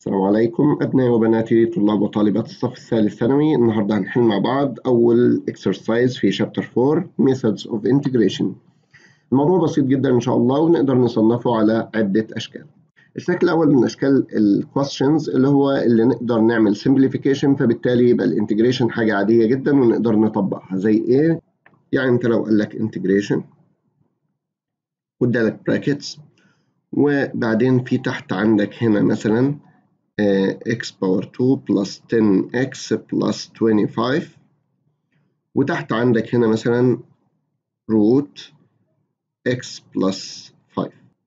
السلام عليكم أبنائي وبناتي طلاب وطالبات الصف الثالث ثانوي النهاردة هنحل مع بعض أول exercise في chapter 4 methods of integration الموضوع بسيط جدا إن شاء الله ونقدر نصنفه على عدة أشكال الشكل الأول من أشكال ال questions اللي هو اللي نقدر نعمل simplification فبالتالي يبقى الانتجريشن حاجة عادية جدا ونقدر نطبقها زي إيه؟ يعني أنت لو قال لك integration وادالك brackets وبعدين في تحت عندك هنا مثلا x باور 2 plus 10x plus 25 وتحت عندك هنا مثلا root x plus 5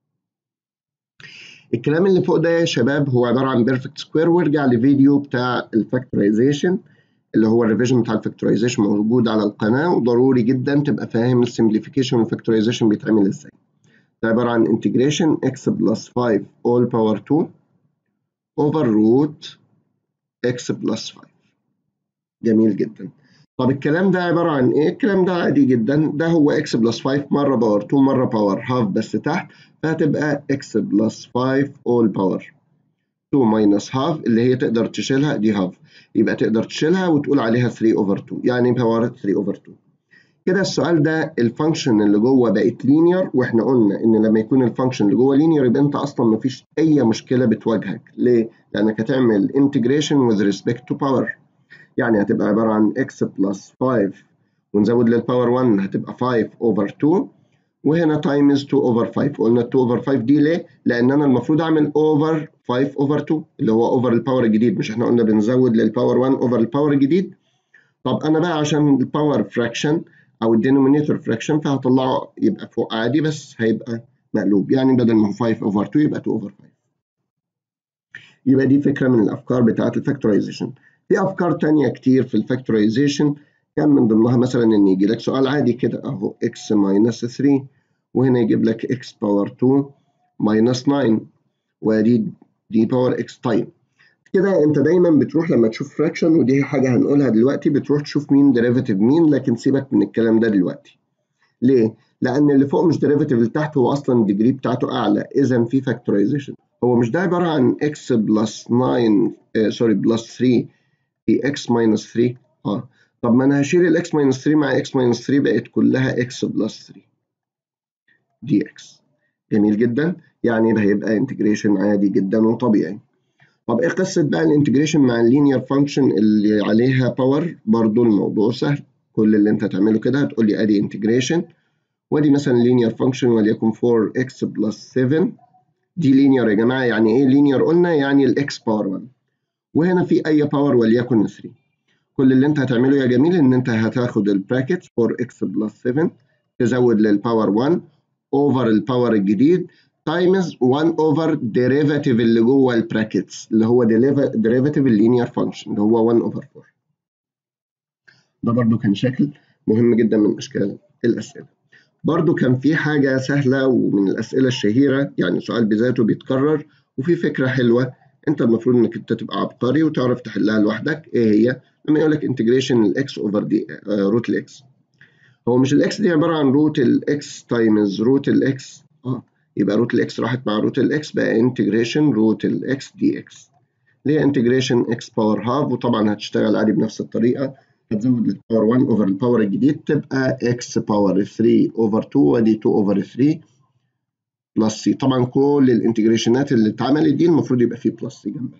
الكلام اللي فوق ده يا شباب هو عبارة عن بيرفكت سكوير وارجع لفيديو بتاع الفاكتورايزيشن اللي هو الريفيجن بتاع الفاكتورايزيشن موجود على القناة وضروري جدا تبقى فاهم السمبليفيكيشن والفاكتورايزيشن بيتعمل ازاي ده عبارة عن integration x plus 5 all power 2 over root x plus 5 جميل جدا طب الكلام ده عبارة عن ايه؟ الكلام ده عادي جدا ده هو x plus 5 مرة باور 2 مرة باور half بس تحت فهتبقى x plus 5 all power 2 minus half اللي هي تقدر تشيلها دي half يبقى تقدر تشيلها وتقول عليها 3 over 2 يعني باور 3 over 2 كده السؤال ده الفانكشن اللي جوه بقت لينير واحنا قلنا ان لما يكون الفانكشن اللي جوه لينير يبقى انت اصلا مفيش اي مشكله بتواجهك ليه؟ لانك هتعمل انتجريشن with respect to power يعني هتبقى عباره عن x plus 5 ونزود للباور 1 هتبقى 5 over 2 وهنا times 2 over 5 قلنا 2 over 5 دي ليه؟ لان انا المفروض اعمل over 5 over 2 اللي هو over الباور الجديد مش احنا قلنا بنزود للباور 1 over الباور الجديد طب انا بقى عشان الباور فراكشن او الدينومينيتور فراكشن فهطلعه يبقى فوق عادي بس هيبقى مقلوب يعني بدل ما هو 5 اوفر 2 يبقى 2 اوفر 5 يبقى دي فكره من الافكار بتاعه الفاكتورايزيشن في افكار تانية كتير في الفاكتورايزيشن كان من ضمنها مثلا ان يجي لك سؤال عادي كده اهو x ماينس 3 وهنا يجيب لك x باور 2 ماينس 9 ودي دي باور x تايم كده انت دايما بتروح لما تشوف فراكشن ودي حاجه هنقولها دلوقتي بتروح تشوف مين ديريفاتيف مين لكن سيبك من الكلام ده دلوقتي ليه لان اللي فوق مش ديريفاتيف اللي تحت هو اصلا الديجري بتاعته اعلى اذا في فاكتورايزيشن هو مش ده عباره عن x بلس 9 آه سوري بلس 3 في x ماينس 3 اه طب ما انا هشيل الاكس ماينس 3 مع x ماينس 3 بقت كلها x بلس 3 دي x جميل جدا يعني ده هيبقى انتجريشن عادي جدا وطبيعي طب ايه قصه بقى الانتجريشن مع اللينير فانكشن اللي عليها باور برضو الموضوع سهل كل اللي انت هتعمله كده هتقول لي ادي انتجريشن وادي مثلا لينير فانكشن وليكن 4x بلس 7 دي لينير يا جماعه يعني ايه لينير قلنا يعني الاكس باور 1 وهنا في اي باور وليكن 3 كل اللي انت هتعمله يا جميل ان انت هتاخد البراكت 4x بلس 7 تزود للباور 1 اوفر الباور الجديد تايمز 1 اوفر ديريفاتيف اللي جوه البراكتس اللي هو ديريفاتيف اللينير فانكشن اللي هو 1 اوفر 4 ده برضو كان شكل مهم جدا من اشكال الاسئله برضو كان في حاجه سهله ومن الاسئله الشهيره يعني سؤال بذاته بيتكرر وفي فكره حلوه انت المفروض انك انت تبقى عبقري وتعرف تحلها لوحدك ايه هي لما يقول لك انتجريشن الاكس اوفر دي روت الاكس هو مش الاكس دي عباره عن روت الاكس تايمز روت الاكس اه يبقى روت الاكس راحت مع روت الاكس بقى انتجريشن روت الاكس دي اكس اللي هي انتجريشن اكس باور هاف وطبعا هتشتغل عادي بنفس الطريقه هتزود الباور 1 اوفر الباور الجديد تبقى اكس باور 3 اوفر 2 ودي 2 اوفر 3 بلس سي طبعا كل الانتجريشنات اللي اتعملت دي المفروض يبقى فيه بلس سي جنبها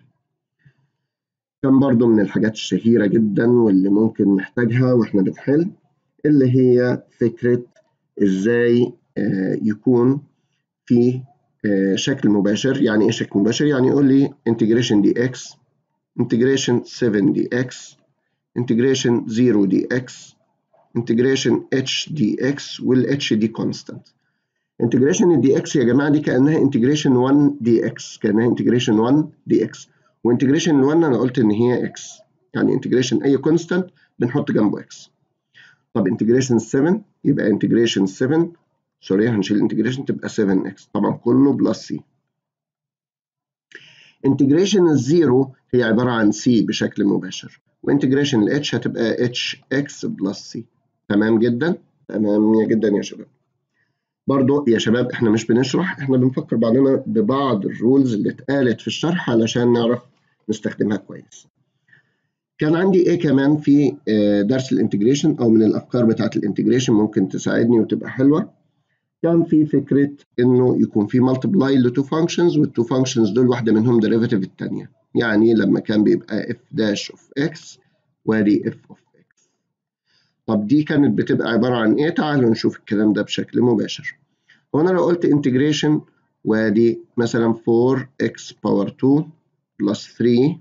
كان برضو من الحاجات الشهيره جدا واللي ممكن نحتاجها واحنا بنحل اللي هي فكره ازاي آه يكون في شكل مباشر يعني ايه شكل مباشر يعني يقول لي انتجريشن دي اكس انتجريشن 7 دي اكس انتجريشن 0 دي اكس انتجريشن اتش دي اكس والاتش دي كونستانت انتجريشن الدي اكس يا جماعه دي كانها انتجريشن 1 دي اكس كانها انتجريشن 1 دي اكس وانتجريشن 1 انا قلت ان هي اكس يعني انتجريشن اي كونستانت بنحط جنبه اكس طب انتجريشن 7 يبقى انتجريشن 7 سوري هنشيل الانتجريشن تبقى 7x طبعا كله بلس سي انتجريشن الزيرو هي عبارة عن سي بشكل مباشر وانتجريشن الاتش هتبقى hx بلس سي تمام جدا تمام يا جدا يا شباب برضو يا شباب احنا مش بنشرح احنا بنفكر بعضنا ببعض الرولز اللي اتقالت في الشرح علشان نعرف نستخدمها كويس كان عندي ايه كمان في درس الانتجريشن او من الافكار بتاعت الانتجريشن ممكن تساعدني وتبقى حلوه كان في فكره انه يكون في مالتبلاي لتو فانكشنز والتو فانكشنز دول واحده منهم ديريفيتيف الثانيه يعني لما كان بيبقى اف داش اوف اكس وادي اف اوف اكس طب دي كانت بتبقى عباره عن ايه تعالوا نشوف الكلام ده بشكل مباشر هو انا لو قلت انتجريشن وادي مثلا 4x باور 2 بلس 3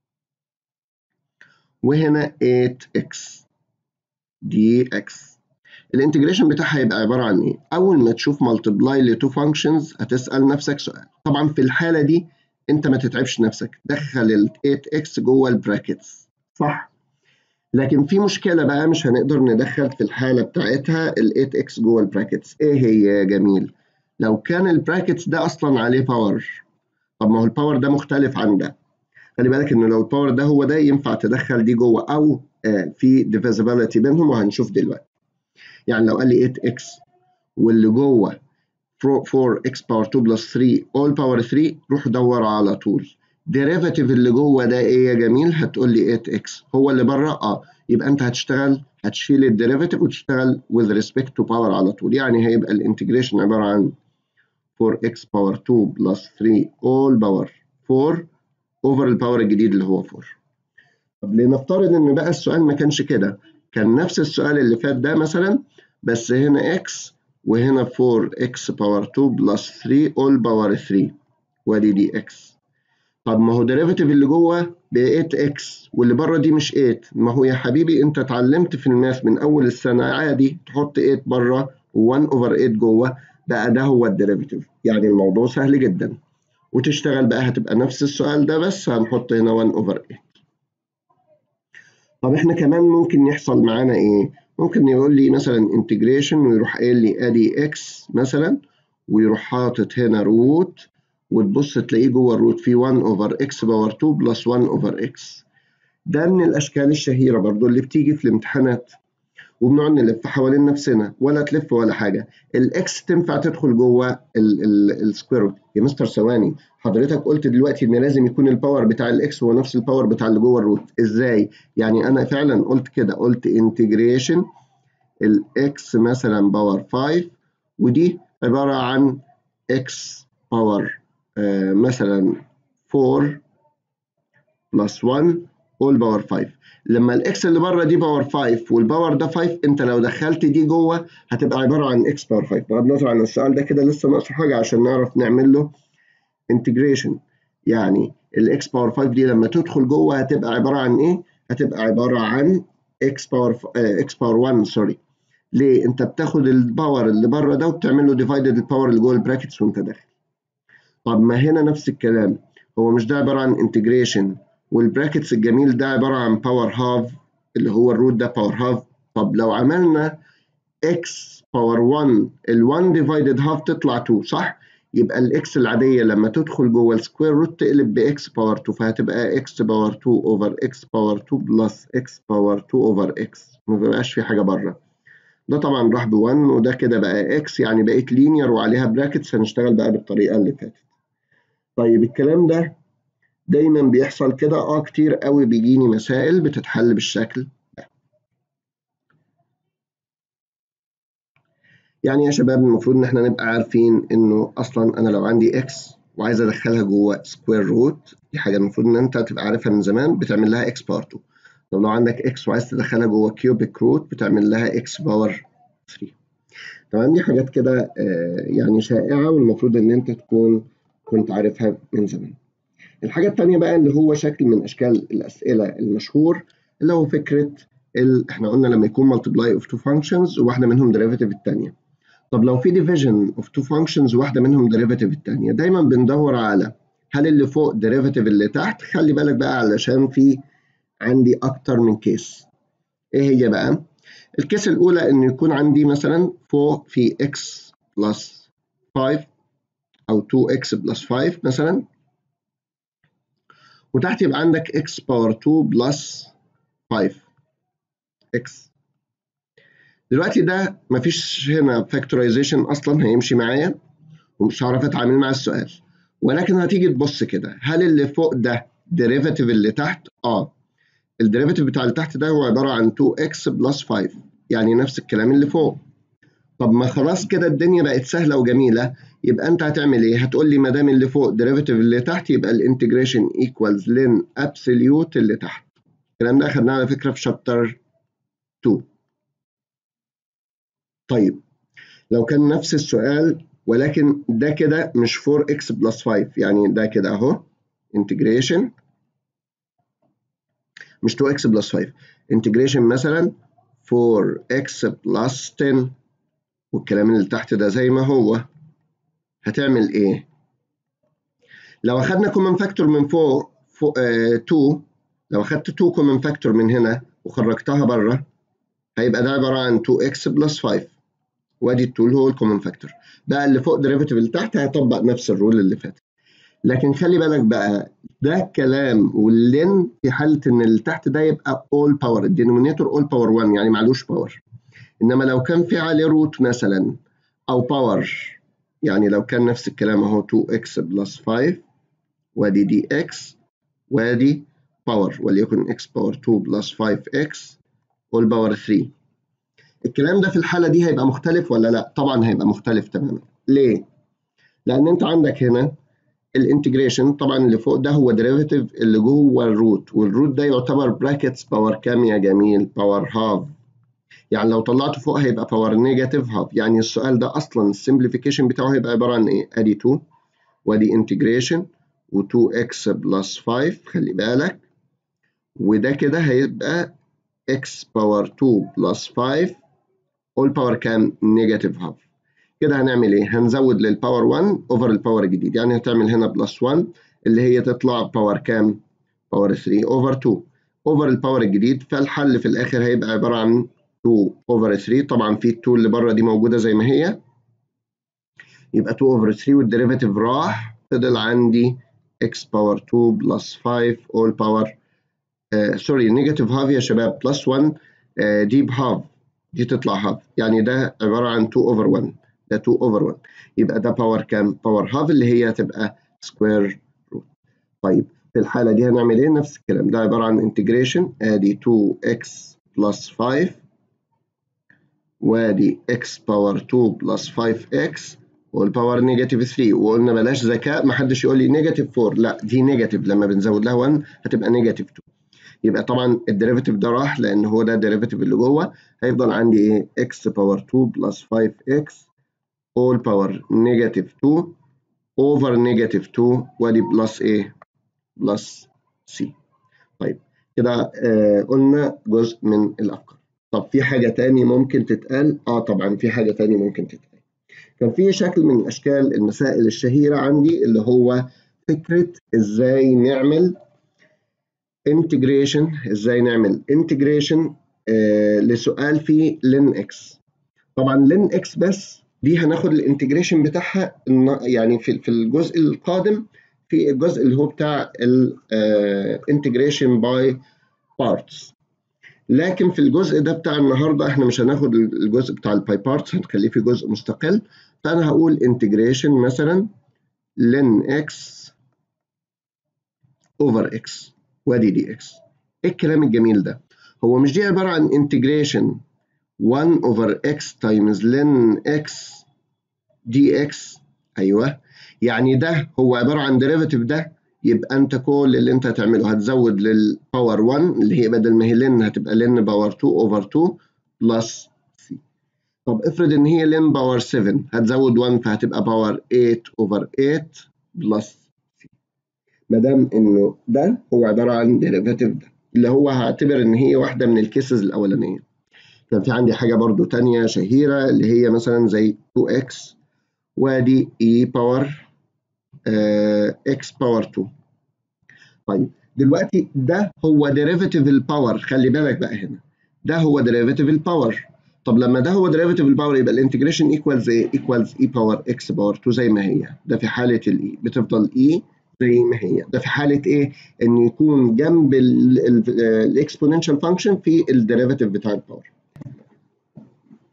وهنا 8x dx الانتجريشن بتاعها هيبقى عباره عن ايه؟ اول ما تشوف مالتبلاي لتو فانكشنز هتسال نفسك سؤال طبعا في الحاله دي انت ما تتعبش نفسك دخل ال 8x جوه البراكتس صح؟ لكن في مشكله بقى مش هنقدر ندخل في الحاله بتاعتها ال 8x جوه البراكتس ايه هي يا جميل؟ لو كان البراكتس ده اصلا عليه باور طب ما هو الباور ده مختلف عن ده خلي بالك ان لو الباور ده هو ده ينفع تدخل دي جوه او آه في ديفيزابيلتي بينهم وهنشوف دلوقتي يعني لو قال لي 8x واللي جوه 4x باور 2 بلس 3 all باور 3 روح دور على طول ديريفاتيف اللي جوه ده ايه يا جميل هتقول لي 8x هو اللي بره اه يبقى انت هتشتغل هتشيل الديريفاتيف وتشتغل with respect to power على طول يعني هيبقى الانتجريشن عباره عن 4x باور 2 بلس 3 all باور 4 اوفر الباور الجديد اللي هو 4 طب لنفترض ان بقى السؤال ما كانش كده كان نفس السؤال اللي فات ده مثلا بس هنا x وهنا 4x باور 2 بلس 3 all باور 3 وادي دي x طب ما هو ديريفاتيف اللي جوه ب 8x واللي بره دي مش 8 ما هو يا حبيبي انت اتعلمت في الماث من اول السنه عادي تحط 8 بره و1 اوفر 8 جوه بقى ده هو الديريفاتيف يعني الموضوع سهل جدا وتشتغل بقى هتبقى نفس السؤال ده بس هنحط هنا 1 اوفر 8 طب احنا كمان ممكن يحصل معانا ايه ممكن يقول لي مثلا انتجريشن ويروح قايل لي ادي اكس مثلا ويروح حاطط هنا روت وتبص تلاقيه جوه الروت فيه 1 اوفر اكس باور 2 بلس 1 اوفر اكس ده من الاشكال الشهيره برضو اللي بتيجي في الامتحانات وبنقعد نلف حوالين نفسنا ولا تلف ولا حاجه الاكس تنفع تدخل جوه السكوير روت يا مستر ثواني حضرتك قلت دلوقتي ان لازم يكون الباور بتاع الاكس هو نفس الباور بتاع اللي جوه الروت ازاي يعني انا فعلا قلت كده قلت انتجريشن الاكس مثلا باور 5 ودي عباره عن اكس باور آه مثلا 4 بلس 1 all باور 5 لما الاكس اللي بره دي باور 5 والباور ده 5 انت لو دخلت دي جوه هتبقى عباره عن اكس باور 5 بغض النظر عن السؤال ده كده لسه ناقصه حاجه عشان نعرف نعمل له انتجريشن يعني الاكس باور 5 دي لما تدخل جوه هتبقى عباره عن ايه؟ هتبقى عباره عن اكس باور اكس باور 1 سوري ليه؟ انت بتاخد الباور اللي بره ده وبتعمل له ديفايدد الباور اللي جوه البراكتس وانت داخل. طب ما هنا نفس الكلام هو مش ده عباره عن انتجريشن والبراكتس الجميل ده عباره عن باور هاف اللي هو الروت ده باور هاف طب لو عملنا اكس باور 1 ال 1 ديفايدد هاف تطلع 2 صح؟ يبقى الاكس العاديه لما تدخل جوه السكوير روت تقلب باكس باور 2 فهتبقى اكس باور 2 اوفر اكس باور 2 بلس اكس باور 2 اوفر اكس ما بيبقاش في حاجه بره ده طبعا راح ب 1 وده كده بقى اكس يعني بقت لينير وعليها براكتس هنشتغل بقى بالطريقه اللي فاتت طيب الكلام ده دايما بيحصل كده اه كتير قوي بيجيني مسائل بتتحل بالشكل ده يعني يا شباب المفروض ان احنا نبقى عارفين انه اصلا انا لو عندي اكس وعايز ادخلها جوه سكوير روت دي حاجه المفروض ان انت تبقى عارفها من زمان بتعمل لها اكس باور 2 طب لو عندك اكس وعايز تدخلها جوه كيوبيك روت بتعمل لها اكس باور 3 تمام دي حاجات كده آه يعني شائعه والمفروض ان انت تكون كنت عارفها من زمان الحاجه الثانيه بقى اللي هو شكل من اشكال الاسئله المشهور اللي هو فكره ال... احنا قلنا لما يكون مالتبلاي اوف تو فانكشنز وواحده منهم ديريفيتيف الثانيه طب لو في ديفيجن اوف تو فانكشنز واحده منهم ديريفيتيف الثانيه دايما بندور على هل اللي فوق ديريفيتيف اللي تحت خلي بالك بقى علشان في عندي اكتر من كيس ايه هي بقى الكيس الاولى ان يكون عندي مثلا فوق في x بلس 5 او 2x بلس 5 مثلا وتحت يبقى عندك x باور 2 بلس 5 x دلوقتي ده مفيش هنا فاكتورايزيشن اصلا هيمشي معايا ومش هعرف اتعامل مع السؤال ولكن هتيجي تبص كده هل اللي فوق ده ديريفاتيف اللي تحت اه الديريفاتيف بتاع اللي تحت ده هو عباره عن 2x بلس 5 يعني نفس الكلام اللي فوق طب ما خلاص كده الدنيا بقت سهله وجميله يبقى انت هتعمل ايه هتقول لي ما دام اللي فوق ديريفاتيف اللي تحت يبقى الانتجريشن ايكوالز لين ابسوليوت اللي تحت الكلام ده اخدناه على فكره في شابتر 2 طيب لو كان نفس السؤال ولكن ده كده مش 4x بلس 5 يعني ده كده اهو انتجريشن مش 2x بلس 5 انتجريشن مثلا 4x بلس 10 والكلام اللي تحت ده زي ما هو هتعمل ايه لو اخدنا كومن فاكتور من فوق, فوق آه 2 لو اخدت 2 كومن فاكتور من هنا وخرجتها بره هيبقى ده عباره عن 2x بلس 5 وادي التول هو الكومن فاكتور بقى اللي فوق ديريفيتيف اللي تحت هيطبق نفس الرول اللي فات لكن خلي بالك بقى ده كلام واللين في حاله ان اللي تحت ده يبقى all باور الدينومينيتور all باور 1 يعني معلوش باور انما لو كان في عليه روت مثلا او باور يعني لو كان نفس الكلام اهو 2x بلس 5 وادي دي x وادي باور وليكن x باور 2 بلس 5x all باور 3 الكلام ده في الحالة دي هيبقى مختلف ولا لا؟ طبعا هيبقى مختلف تماما. ليه؟ لأن أنت عندك هنا الانتجريشن طبعا اللي فوق ده هو ديريفيتيف اللي جوه الروت والروت ده يعتبر براكتس باور كام يا جميل؟ باور هاف. يعني لو طلعته فوق هيبقى باور نيجاتيف هاف يعني السؤال ده أصلا السمبليفيكيشن بتاعه هيبقى عبارة عن إيه؟ أدي 2 وأدي انتجريشن و2x بلس 5 خلي بالك وده كده هيبقى x باور 2 بلس 5 all باور كام نيجاتيف هاف كده هنعمل ايه هنزود للباور 1 اوفر الباور الجديد يعني هتعمل هنا بلس 1 اللي هي تطلع باور كام باور 3 اوفر 2 اوفر الباور الجديد فالحل في الاخر هيبقى عباره عن 2 اوفر 3 طبعا في ال 2 اللي بره دي موجوده زي ما هي يبقى 2 اوفر 3 والديريفيتيف راح فضل عندي x باور 2 بلس 5 all باور سوري نيجاتيف هاف يا شباب بلس 1 آه دي بهاف دي تطلع هاف يعني ده عباره عن 2 اوفر 1 ده 2 اوفر 1 يبقى ده باور كام باور هاف اللي هي هتبقى سكوير روت طيب في الحاله دي هنعمل ايه نفس الكلام ده عباره عن انتجريشن ادي 2x بلس 5 وادي x باور 2 بلس 5x والباور نيجاتيف 3 وقلنا بلاش ذكاء محدش يقول لي نيجاتيف 4 لا دي نيجاتيف لما بنزود لها 1 هتبقى نيجاتيف 2 يبقى طبعا الديريفيتيف ده راح لان هو ده الديريفيتيف اللي جوه هيفضل عندي ايه x باور 2 بلس 5x all باور نيجاتيف 2 اوفر نيجاتيف 2 وادي بلس ايه بلس c طيب كده آه قلنا جزء من الافكار طب في حاجه تاني ممكن تتقال اه طبعا في حاجه تاني ممكن تتقال كان في شكل من اشكال المسائل الشهيره عندي اللي هو فكره ازاي نعمل انتجريشن ازاي نعمل انتجريشن آه لسؤال فيه لين اكس طبعا لين اكس بس دي هناخد الانتجريشن بتاعها يعني في في الجزء القادم في الجزء اللي هو بتاع الانتجريشن باي بارتس لكن في الجزء ده بتاع النهارده احنا مش هناخد الجزء بتاع الباي بارتس هنخليه في جزء مستقل فانا هقول انتجريشن مثلا لين اكس اوفر اكس وادي دي اكس ايه الكلام الجميل ده هو مش دي عباره عن انتجريشن 1 اوفر اكس تايمز لين اكس دي اكس ايوه يعني ده هو عباره عن ديريفيتيف ده يبقى انت كل اللي انت هتعمله هتزود للباور 1 اللي هي بدل ما هي لين هتبقى لين باور 2 اوفر 2 بلس سي طب افرض ان هي لين باور 7 هتزود 1 فهتبقى باور 8 اوفر 8 بلس ما دام انه ده هو عباره عن ديريفاتيف ده اللي هو هعتبر ان هي واحده من الكيسز الاولانيه كان في عندي حاجه برضو تانية شهيره اللي هي مثلا زي 2x وادي e باور x باور 2 طيب دلوقتي ده هو ديريفاتيف الباور خلي بالك بقى هنا ده هو ديريفاتيف الباور طب لما ده هو ديريفاتيف الباور يبقى الانتجريشن ايكوالز ايه ايكوالز e باور x باور 2 زي ما هي ده في حاله الاي بتفضل e زي ما هي ده في حاله ايه ان يكون جنب الاكسبوننشال فانكشن في الديريفاتيف بتاع الباور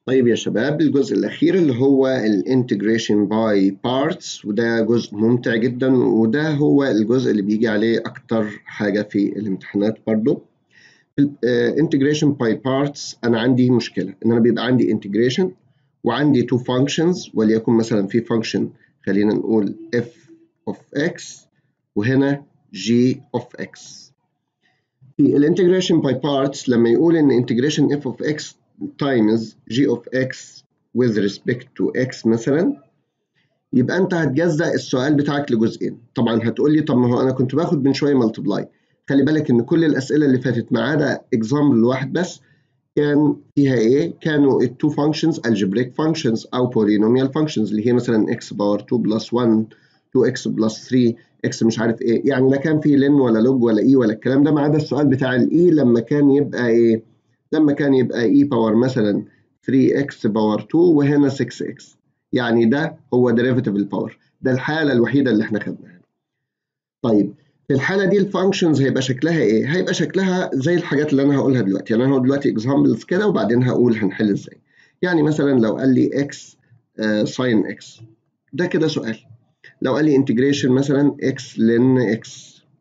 طيب يا شباب الجزء الأخير اللي هو الانتجريشن باي بارتس وده جزء ممتع جدا وده هو الجزء اللي بيجي عليه أكتر حاجة في الامتحانات برضو الانتجريشن باي بارتس أنا عندي مشكلة إن أنا بيبقى عندي انتجريشن وعندي تو functions وليكن مثلا في function خلينا نقول f of x وهنا g of x في الانتجريشن باي بارتس لما يقول ان انتجريشن f of x times g of x with respect to x مثلا يبقى انت هتجزأ السؤال بتاعك لجزئين طبعا هتقول لي طب ما هو انا كنت باخد من شويه ملتبلاي خلي بالك ان كل الاسئله اللي فاتت ما عدا اكزامبل واحد بس كان فيها ايه كانوا التو فانكشنز algebraic functions او polynomial functions اللي هي مثلا x باور 2 بلس 1 2x بلس 3 x مش عارف ايه يعني لا كان في لن ولا لوج ولا اي ولا الكلام ده ما عدا السؤال بتاع الاي لما كان يبقى ايه لما كان يبقى اي باور مثلا 3x باور 2 وهنا 6x يعني ده هو ديريفيتيف الباور ده الحاله الوحيده اللي احنا خدناها طيب في الحاله دي الفانكشنز هيبقى شكلها ايه هيبقى شكلها زي الحاجات اللي انا هقولها دلوقتي يعني انا هقول دلوقتي اكزامبلز كده وبعدين هقول هنحل ازاي يعني مثلا لو قال لي x ساين uh, x ده كده سؤال لو قال لي انتجريشن مثلا x لن x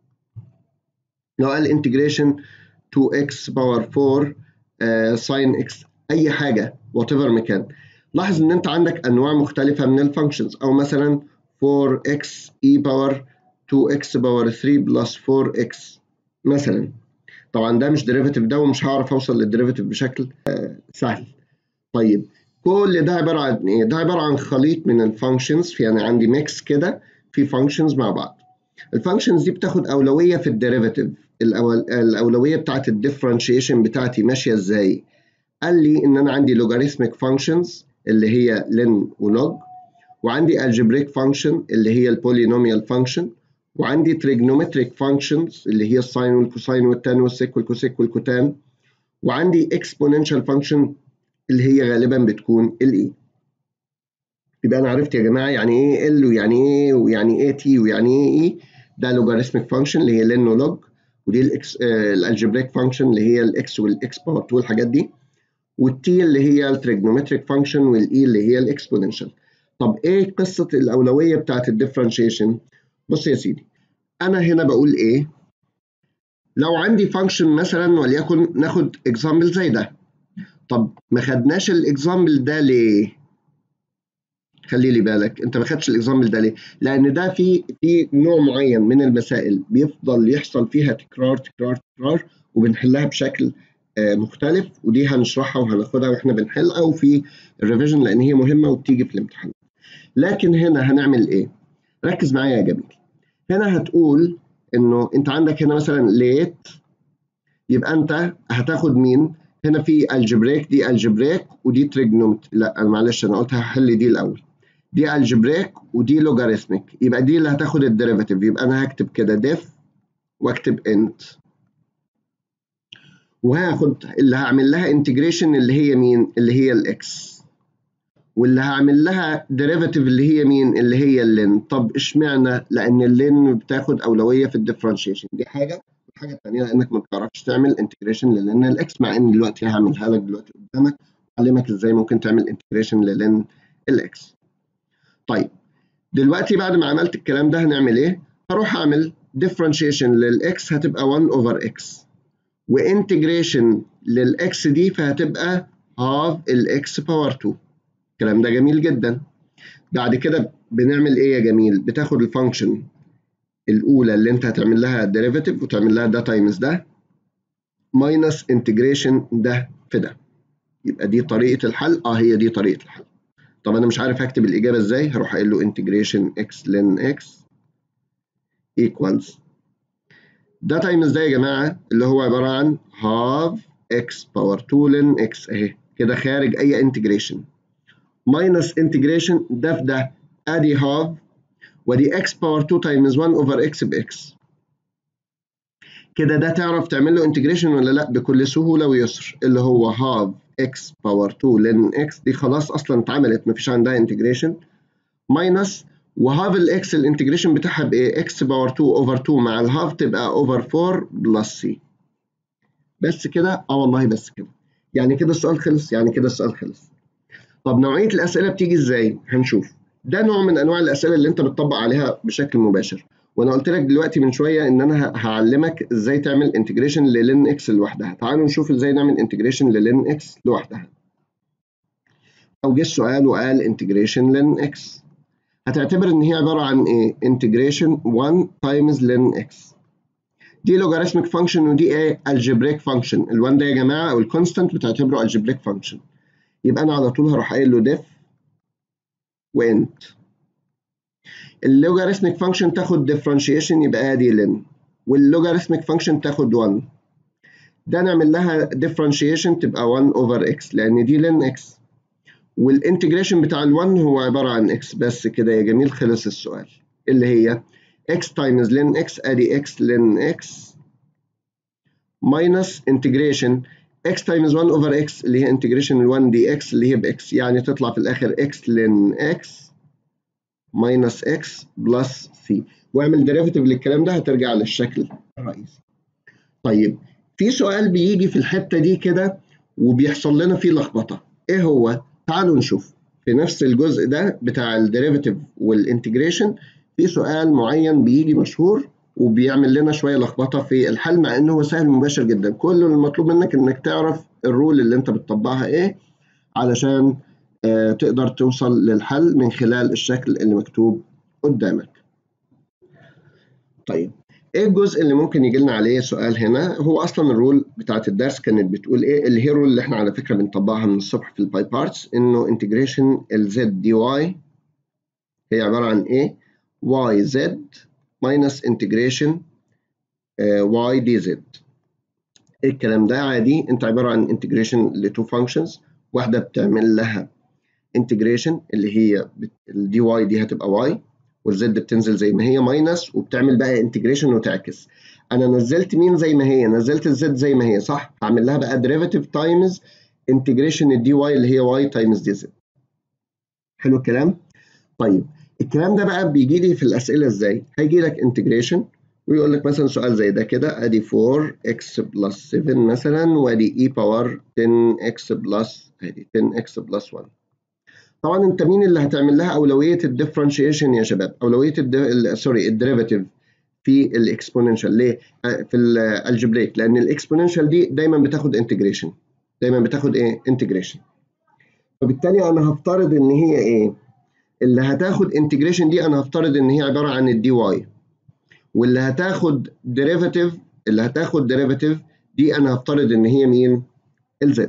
لو قال انتجريشن 2x باور 4 ساين uh, x اي حاجه وات ايفر مكان لاحظ ان انت عندك انواع مختلفه من الفانكشنز او مثلا 4x e باور 2x باور 3 بلس 4x مثلا طبعا ده مش ديريفيتيف ده ومش هعرف اوصل للديريفيتيف بشكل آه سهل طيب كل ده عباره عن ايه ده عباره عن خليط من الفانكشنز في يعني عندي ميكس كده في فانكشنز مع بعض الفانكشنز دي بتاخد اولويه في الديريفيتيف الأول الاولويه بتاعت الديفرنشيشن بتاعتي ماشيه ازاي قال لي ان انا عندي لوغاريتميك فانكشنز اللي هي لن ولوج وعندي algebraic function اللي هي البولينوميال فانكشن وعندي trigonometric functions اللي هي الساين والكوساين والتان والسيك والكوسيك والكوتان وعندي exponential function اللي هي غالبا بتكون الاي يبقى انا عرفت يا جماعه يعني ايه ال ويعني ايه ويعني ايه تي ويعني ايه اي ده logarithmic function اللي هي لن ولوج ودي الاكس الالجبريك فانكشن اللي هي الاكس والاكس باور 2 والحاجات دي والتي اللي هي التريجنومتريك فانكشن والاي اللي هي الاكسبوننشال طب ايه قصه الاولويه بتاعت الديفرنشيشن بص يا سيدي انا هنا بقول ايه لو عندي فانكشن مثلا وليكن ناخد اكزامبل زي ده طب ما خدناش الاكزامبل ده ليه خلي لي بالك انت ما خدتش الاكزامبل ده ليه لان ده في في نوع معين من المسائل بيفضل يحصل فيها تكرار تكرار تكرار وبنحلها بشكل مختلف ودي هنشرحها وهناخدها واحنا بنحل او في الريفيجن لان هي مهمه وبتيجي في الامتحان لكن هنا هنعمل ايه ركز معايا يا جميل هنا هتقول انه انت عندك هنا مثلا ليت يبقى انت هتاخد مين هنا في الجبريك دي الجبريك ودي تريجنومت لا معلش انا قلت هحل دي الاول دي الجبريك ودي لوغاريتميك يبقى دي اللي هتاخد الديريفاتيف يبقى انا هكتب كده ديف واكتب انت وهاخد اللي هعمل لها انتجريشن اللي هي مين اللي هي الاكس واللي هعمل لها ديريفاتيف اللي هي مين اللي هي اللين طب اشمعنى لان اللين بتاخد اولويه في الديفرنشيشن دي حاجه الحاجه الثانيه لانك ما بتعرفش تعمل انتجريشن للين الاكس مع ان دلوقتي هعملها لك دلوقتي قدامك اعلمك ازاي ممكن تعمل انتجريشن للين الاكس طيب دلوقتي بعد ما عملت الكلام ده هنعمل ايه هروح اعمل ديفرنشيشن للاكس هتبقى 1 اوفر اكس وانتجريشن للاكس دي فهتبقى هاف الاكس باور 2 الكلام ده جميل جدا بعد كده بنعمل ايه يا جميل بتاخد الفانكشن الاولى اللي انت هتعمل لها ديريفاتيف وتعمل لها ده تايمز ده ماينس انتجريشن ده في ده يبقى دي طريقه الحل اه هي دي طريقه الحل طب انا مش عارف هكتب الاجابه ازاي هروح قايل له انتجريشن اكس لن اكس ايكوالز ده تايمز ده يا جماعه اللي هو عباره عن هاف اكس باور 2 لن اكس اهي كده خارج اي انتجريشن ماينس انتجريشن ده في ده ادي هاف ودي اكس باور 2 تايمز 1 اوفر اكس باكس كده ده تعرف تعمل له انتجريشن ولا لا بكل سهوله ويسر اللي هو هاف اكس باور 2 لن اكس دي خلاص اصلا اتعملت مفيش عندها انتجريشن ماينس وهاف الاكس الانتجريشن بتاعها بايه اكس باور 2 اوفر 2 مع الهاف تبقى اوفر 4 بلس سي بس كده اه والله بس كده يعني كده السؤال خلص يعني كده السؤال خلص طب نوعيه الاسئله بتيجي ازاي هنشوف ده نوع من انواع الاسئله اللي انت بتطبق عليها بشكل مباشر وانا قلت لك دلوقتي من شويه ان انا هعلمك ازاي تعمل انتجريشن للين اكس لوحدها تعالوا نشوف ازاي نعمل انتجريشن للين اكس لوحدها لو جه السؤال وقال انتجريشن لين اكس هتعتبر ان هي عباره عن ايه انتجريشن 1 تايمز لين اكس دي لوغاريتميك فانكشن ودي ايه الجبريك فانكشن ال1 ده يا جماعه او الكونستانت بتعتبره الجبريك فانكشن يبقى انا على طول هروح قايل له ديف وانت اللوغاريتميك فانكشن تاخد ديفرنشيشن يبقى ادي لن واللوغاريتميك فانكشن تاخد 1 ده نعمل لها ديفرنشيشن تبقى 1 اوفر اكس لان دي لن اكس والانتجريشن بتاع ال1 هو عباره عن اكس بس كده يا جميل خلص السؤال اللي هي x تايمز لن اكس ادي x لن اكس ماينس انتجريشن x تايمز 1 اوفر x اللي هي انتجريشن ال1 دي x اللي هي باكس يعني تطلع في الاخر x لن x ماينس x بلس c واعمل ديريفيتيف للكلام ده هترجع للشكل الرئيسي طيب في سؤال بيجي في الحته دي كده وبيحصل لنا فيه لخبطه ايه هو تعالوا نشوف في نفس الجزء ده بتاع الديريفيتيف والانتجريشن في سؤال معين بيجي مشهور وبيعمل لنا شويه لخبطه في الحل مع انه هو سهل مباشر جدا كل المطلوب منك انك تعرف الرول اللي انت بتطبقها ايه علشان آه تقدر توصل للحل من خلال الشكل اللي مكتوب قدامك طيب ايه الجزء اللي ممكن يجي لنا عليه سؤال هنا هو اصلا الرول بتاعت الدرس كانت بتقول ايه اللي هي الرول اللي احنا على فكره بنطبقها من الصبح في الباي بارتس انه انتجريشن الزد دي واي هي عباره عن ايه واي زد ماينس انتجريشن واي دي زد ايه الكلام ده عادي انت عباره عن انتجريشن لتو فانكشنز واحده بتعمل لها انتجريشن اللي هي الدي واي دي هتبقى واي والزد بتنزل زي ما هي ماينس وبتعمل بقى انتجريشن وتعكس انا نزلت مين زي ما هي نزلت الزد زي ما هي صح هعمل لها بقى ديريفيتيف تايمز انتجريشن الدي واي اللي هي واي تايمز دي زد حلو الكلام طيب الكلام ده بقى بيجي لي في الاسئله ازاي هيجي لك انتجريشن ويقول لك مثلا سؤال زي ده كده ادي 4 اكس بلس 7 مثلا وادي اي باور 10 اكس بلس ادي 10 اكس بلس 1 طبعا انت مين اللي هتعمل لها اولويه الديفرنشيشن يا شباب اولويه الدي... سوري الديريفاتيف في الاكسبوننشال ليه في الالجبريك لان الاكسبوننشال دي دايما بتاخد انتجريشن دايما بتاخد ايه انتجريشن فبالتالي انا هفترض ان هي ايه اللي هتاخد انتجريشن دي انا هفترض ان هي عباره عن الدي واي واللي هتاخد ديريفاتيف اللي هتاخد ديريفاتيف دي انا هفترض ان هي مين الزد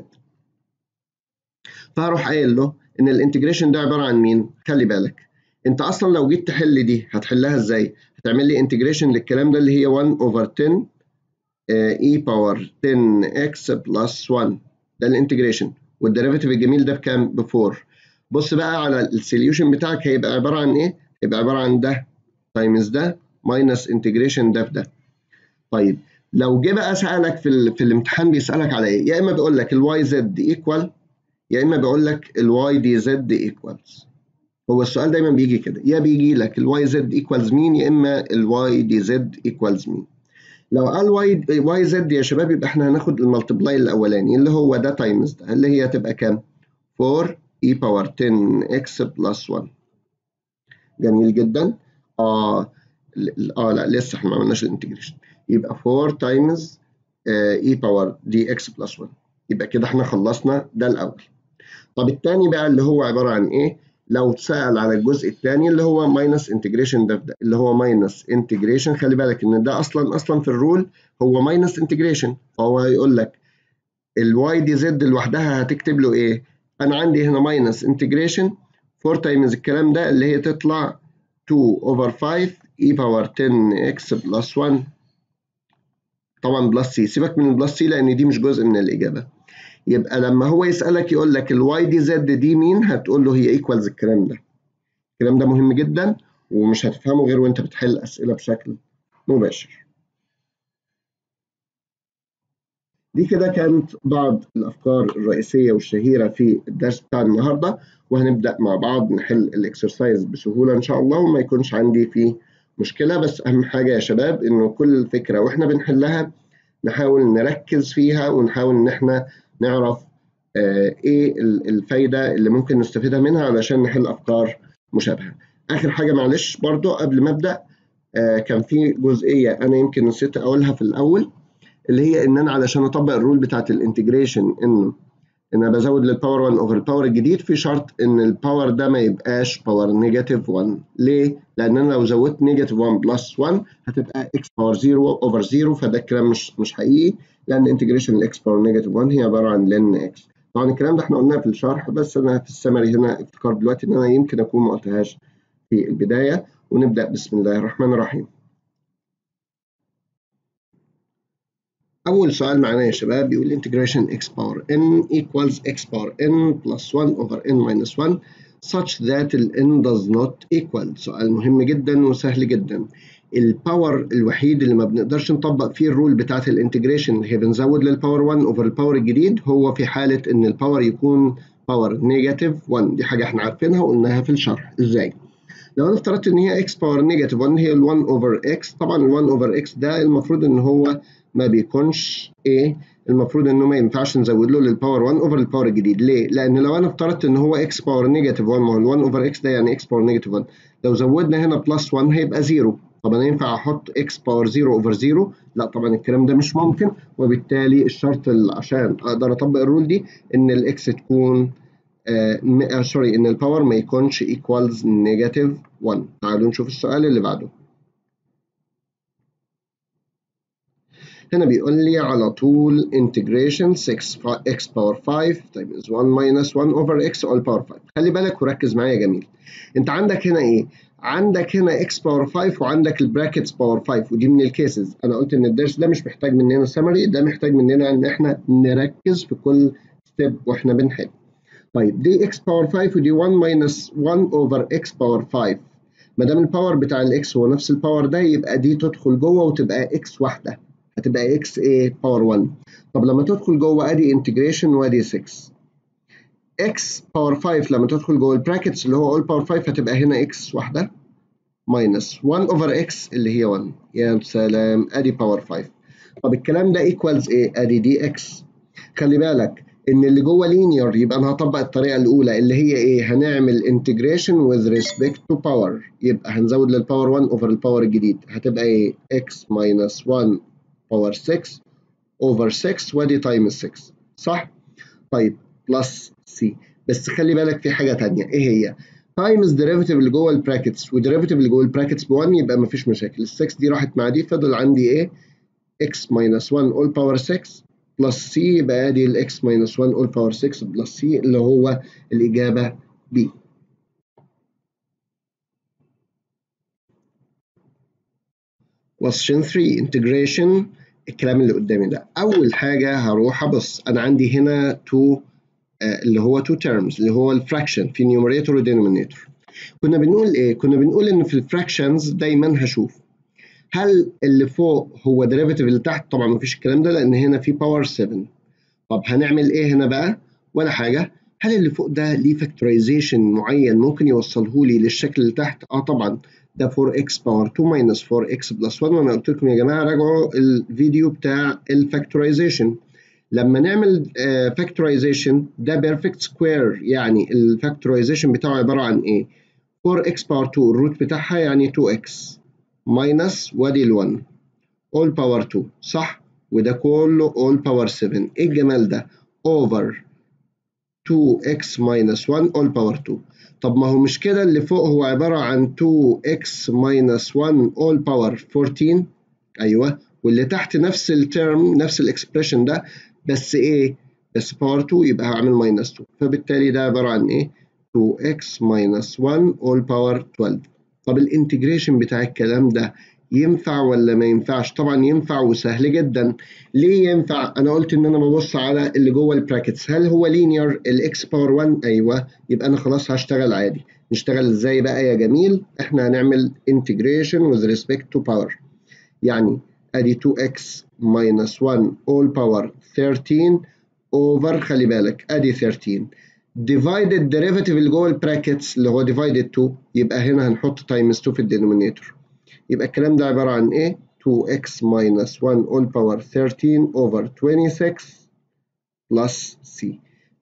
فهروح قايل له ان الانتجريشن ده عباره عن مين خلي بالك انت اصلا لو جيت تحل دي هتحلها ازاي هتعمل لي انتجريشن للكلام ده اللي هي 1 اوفر 10 اي باور 10 اكس بلس 1 ده الانتجريشن والديريفاتيف الجميل ده بكام ب 4 بص بقى على السوليوشن بتاعك هيبقى عباره عن ايه هيبقى عباره عن ده تايمز ده ماينس انتجريشن ده في ده طيب لو جه بقى سالك في, ال... في الامتحان بيسالك على ايه يا اما بيقول لك الواي زد ايكوال يا اما بيقول لك الواي دي زد ايكوالز هو السؤال دايما بيجي كده يا بيجي لك الواي زد ايكوالز مين يا اما الواي دي زد ايكوالز مين لو قال واي واي زد يا شباب يبقى احنا هناخد الملتبلاي الاولاني اللي هو ده تايمز ده اللي هي هتبقى كام 4 e باور 10 x بلس 1 جميل جدا اه اه لا لسه احنا ما عملناش الانتجريشن يبقى 4 تايمز e باور دي x بلس 1 يبقى كده احنا خلصنا ده الاول طب الثاني بقى اللي هو عباره عن ايه لو اتسال على الجزء الثاني اللي هو ماينس انتجريشن ده, ده اللي هو ماينس انتجريشن خلي بالك ان ده اصلا اصلا في الرول هو ماينس انتجريشن فهو هيقول لك الواي دي زد لوحدها هتكتب له ايه انا عندي هنا ماينس انتجريشن 4 تايمز الكلام ده اللي هي تطلع 2 اوفر 5 اي باور 10 اكس بلس 1 طبعا بلس سي سيبك من البلس سي لان دي مش جزء من الاجابه يبقى لما هو يسالك يقول لك الواي دي زد دي مين هتقول له هي ايكوالز الكلام ده الكلام ده مهم جدا ومش هتفهمه غير وانت بتحل اسئله بشكل مباشر دي كده كانت بعض الافكار الرئيسيه والشهيره في الدرس بتاع النهارده وهنبدا مع بعض نحل الاكسرسايز بسهوله ان شاء الله وما يكونش عندي فيه مشكله بس اهم حاجه يا شباب انه كل فكره واحنا بنحلها نحاول نركز فيها ونحاول ان احنا نعرف آه ايه الفايده اللي ممكن نستفيدها منها علشان نحل افكار مشابهه اخر حاجه معلش برضو قبل ما ابدا آه كان في جزئيه انا يمكن نسيت اقولها في الاول اللي هي ان انا علشان اطبق الرول بتاعت الانتجريشن انه ان انا بزود للباور 1 اوفر الباور الجديد في شرط ان الباور ده ما يبقاش باور نيجاتيف 1 ليه؟ لان انا لو زودت نيجاتيف 1 بلس 1 هتبقى اكس باور 0 اوفر 0 فده الكلام مش مش حقيقي لان انتجريشن الاكس باور نيجاتيف 1 هي عباره عن لن اكس طبعا الكلام ده احنا قلناه في الشرح بس انا في السمري هنا افتكر دلوقتي ان انا يمكن اكون ما قلتهاش في البدايه ونبدا بسم الله الرحمن الرحيم أول سؤال معانا يا شباب بيقول integration x power n equals x power n plus 1 over n minus 1 such that ال n does not equal سؤال مهم جدا وسهل جدا الباور الوحيد اللي ما بنقدرش نطبق فيه الرول بتاعت الانتجريشن اللي هي بنزود للباور 1 اوفر الباور الجديد هو في حالة ان الباور يكون باور نيجاتيف 1 دي حاجة احنا عارفينها وقلناها في الشرح ازاي لو انا افترضت ان هي x باور نيجاتيف 1 هي ال 1 اوفر x طبعا ال 1 اوفر x ده المفروض ان هو ما بيكونش ايه المفروض انه ما ينفعش نزود له للباور 1 اوفر الباور الجديد ليه لان لو انا افترضت ان هو اكس باور نيجاتيف 1 ما هو ال 1 اوفر اكس ده يعني اكس باور نيجاتيف 1 لو زودنا هنا بلس 1 هيبقى 0 طب انا ينفع احط اكس باور 0 اوفر 0 لا طبعا الكلام ده مش ممكن وبالتالي الشرط عشان اقدر اطبق الرول دي ان الاكس تكون آه سوري ان الباور ما يكونش ايكوالز نيجاتيف 1 تعالوا نشوف السؤال اللي بعده هنا بيقول لي على طول integration 6 x power 5 طيب is 1 minus 1 over x all power 5 خلي بالك وركز معايا يا جميل انت عندك هنا ايه عندك هنا x power 5 وعندك البراكتس باور 5 ودي من الكيسز انا قلت ان الدرس ده مش محتاج مننا سمري ده محتاج مننا ان احنا نركز في كل ستيب واحنا بنحل طيب دي x power 5 ودي 1 minus 1 over x power 5 ما دام الباور بتاع الاكس هو نفس الباور ده يبقى دي تدخل جوه وتبقى x واحده هتبقى اكس ايه باور 1 طب لما تدخل جوه ادي انتجريشن وادي 6 اكس باور 5 لما تدخل جوه البراكتس اللي هو اول باور 5 هتبقى هنا اكس واحده ماينس 1 اوفر اكس اللي هي 1 يا سلام ادي باور 5 طب الكلام ده ايكوالز ايه ادي دي اكس خلي بالك ان اللي جوه لينير يبقى انا هطبق الطريقه الاولى اللي هي ايه هنعمل انتجريشن with respect to power يبقى هنزود للباور 1 اوفر الباور الجديد هتبقى ايه x minus 1 باور 6 اوفر 6 وادي تايمز 6 صح؟ طيب بلس سي بس خلي بالك في حاجه ثانيه ايه هي؟ تايمز ديريفيتيف اللي جوه البراكتس وديريفيتيف اللي جوه البراكتس ب 1 يبقى مفيش مشاكل ال 6 دي راحت مع دي فضل عندي ايه؟ x minus 1 all power 6 بلس سي يبقى ادي ال x minus 1 all power 6 بلس سي اللي هو الاجابه B question 3 integration الكلام اللي قدامي ده اول حاجه هروح ابص انا عندي هنا تو آه اللي هو تو terms اللي هو الفراكشن في numerator و denominator كنا بنقول ايه كنا بنقول ان في الفراكشنز دايما هشوف هل اللي فوق هو ديريفيتيف اللي تحت طبعا مفيش الكلام ده لان هنا في باور 7 طب هنعمل ايه هنا بقى ولا حاجه هل اللي فوق ده ليه فاكتورايزيشن معين ممكن يوصله لي للشكل اللي تحت اه طبعا ده 4x باور 2 minus 4x بلس 1 وانا قلت لكم يا جماعه راجعوا الفيديو بتاع الفاكتورايزيشن لما نعمل فاكتورايزيشن ده بيرفكت سكوير يعني الفاكتورايزيشن بتاعه عباره عن ايه 4x باور 2 الروت بتاعها يعني 2x minus وادي ال 1 all باور 2 صح وده كله all باور 7 ايه الجمال ده over 2x minus 1 all باور 2 طب ما هو مش كده اللي فوق هو عبارة عن 2x minus 1 all power 14 أيوه واللي تحت نفس الترم نفس الإكسبريشن ده بس إيه؟ بس باور 2 يبقى هعمل ماينس 2 فبالتالي ده عبارة عن إيه؟ 2x minus 1 all power 12 طب الانتجريشن بتاع الكلام ده ينفع ولا ما ينفعش؟ طبعا ينفع وسهل جدا. ليه ينفع؟ انا قلت ان انا ببص على اللي جوه البراكتس، هل هو لينير الاكس باور 1؟ ايوه يبقى انا خلاص هشتغل عادي. نشتغل ازاي بقى يا جميل؟ احنا هنعمل انتجريشن with respect to power. يعني ادي 2x minus 1 all power 13 over خلي بالك ادي 13 divided derivative اللي جوه البراكتس اللي هو divided 2 يبقى هنا هنحط times 2 في الدينومينيتور. يبقى الكلام ده عبارة عن إيه؟ 2x minus 1 all power 13 over 26 plus c.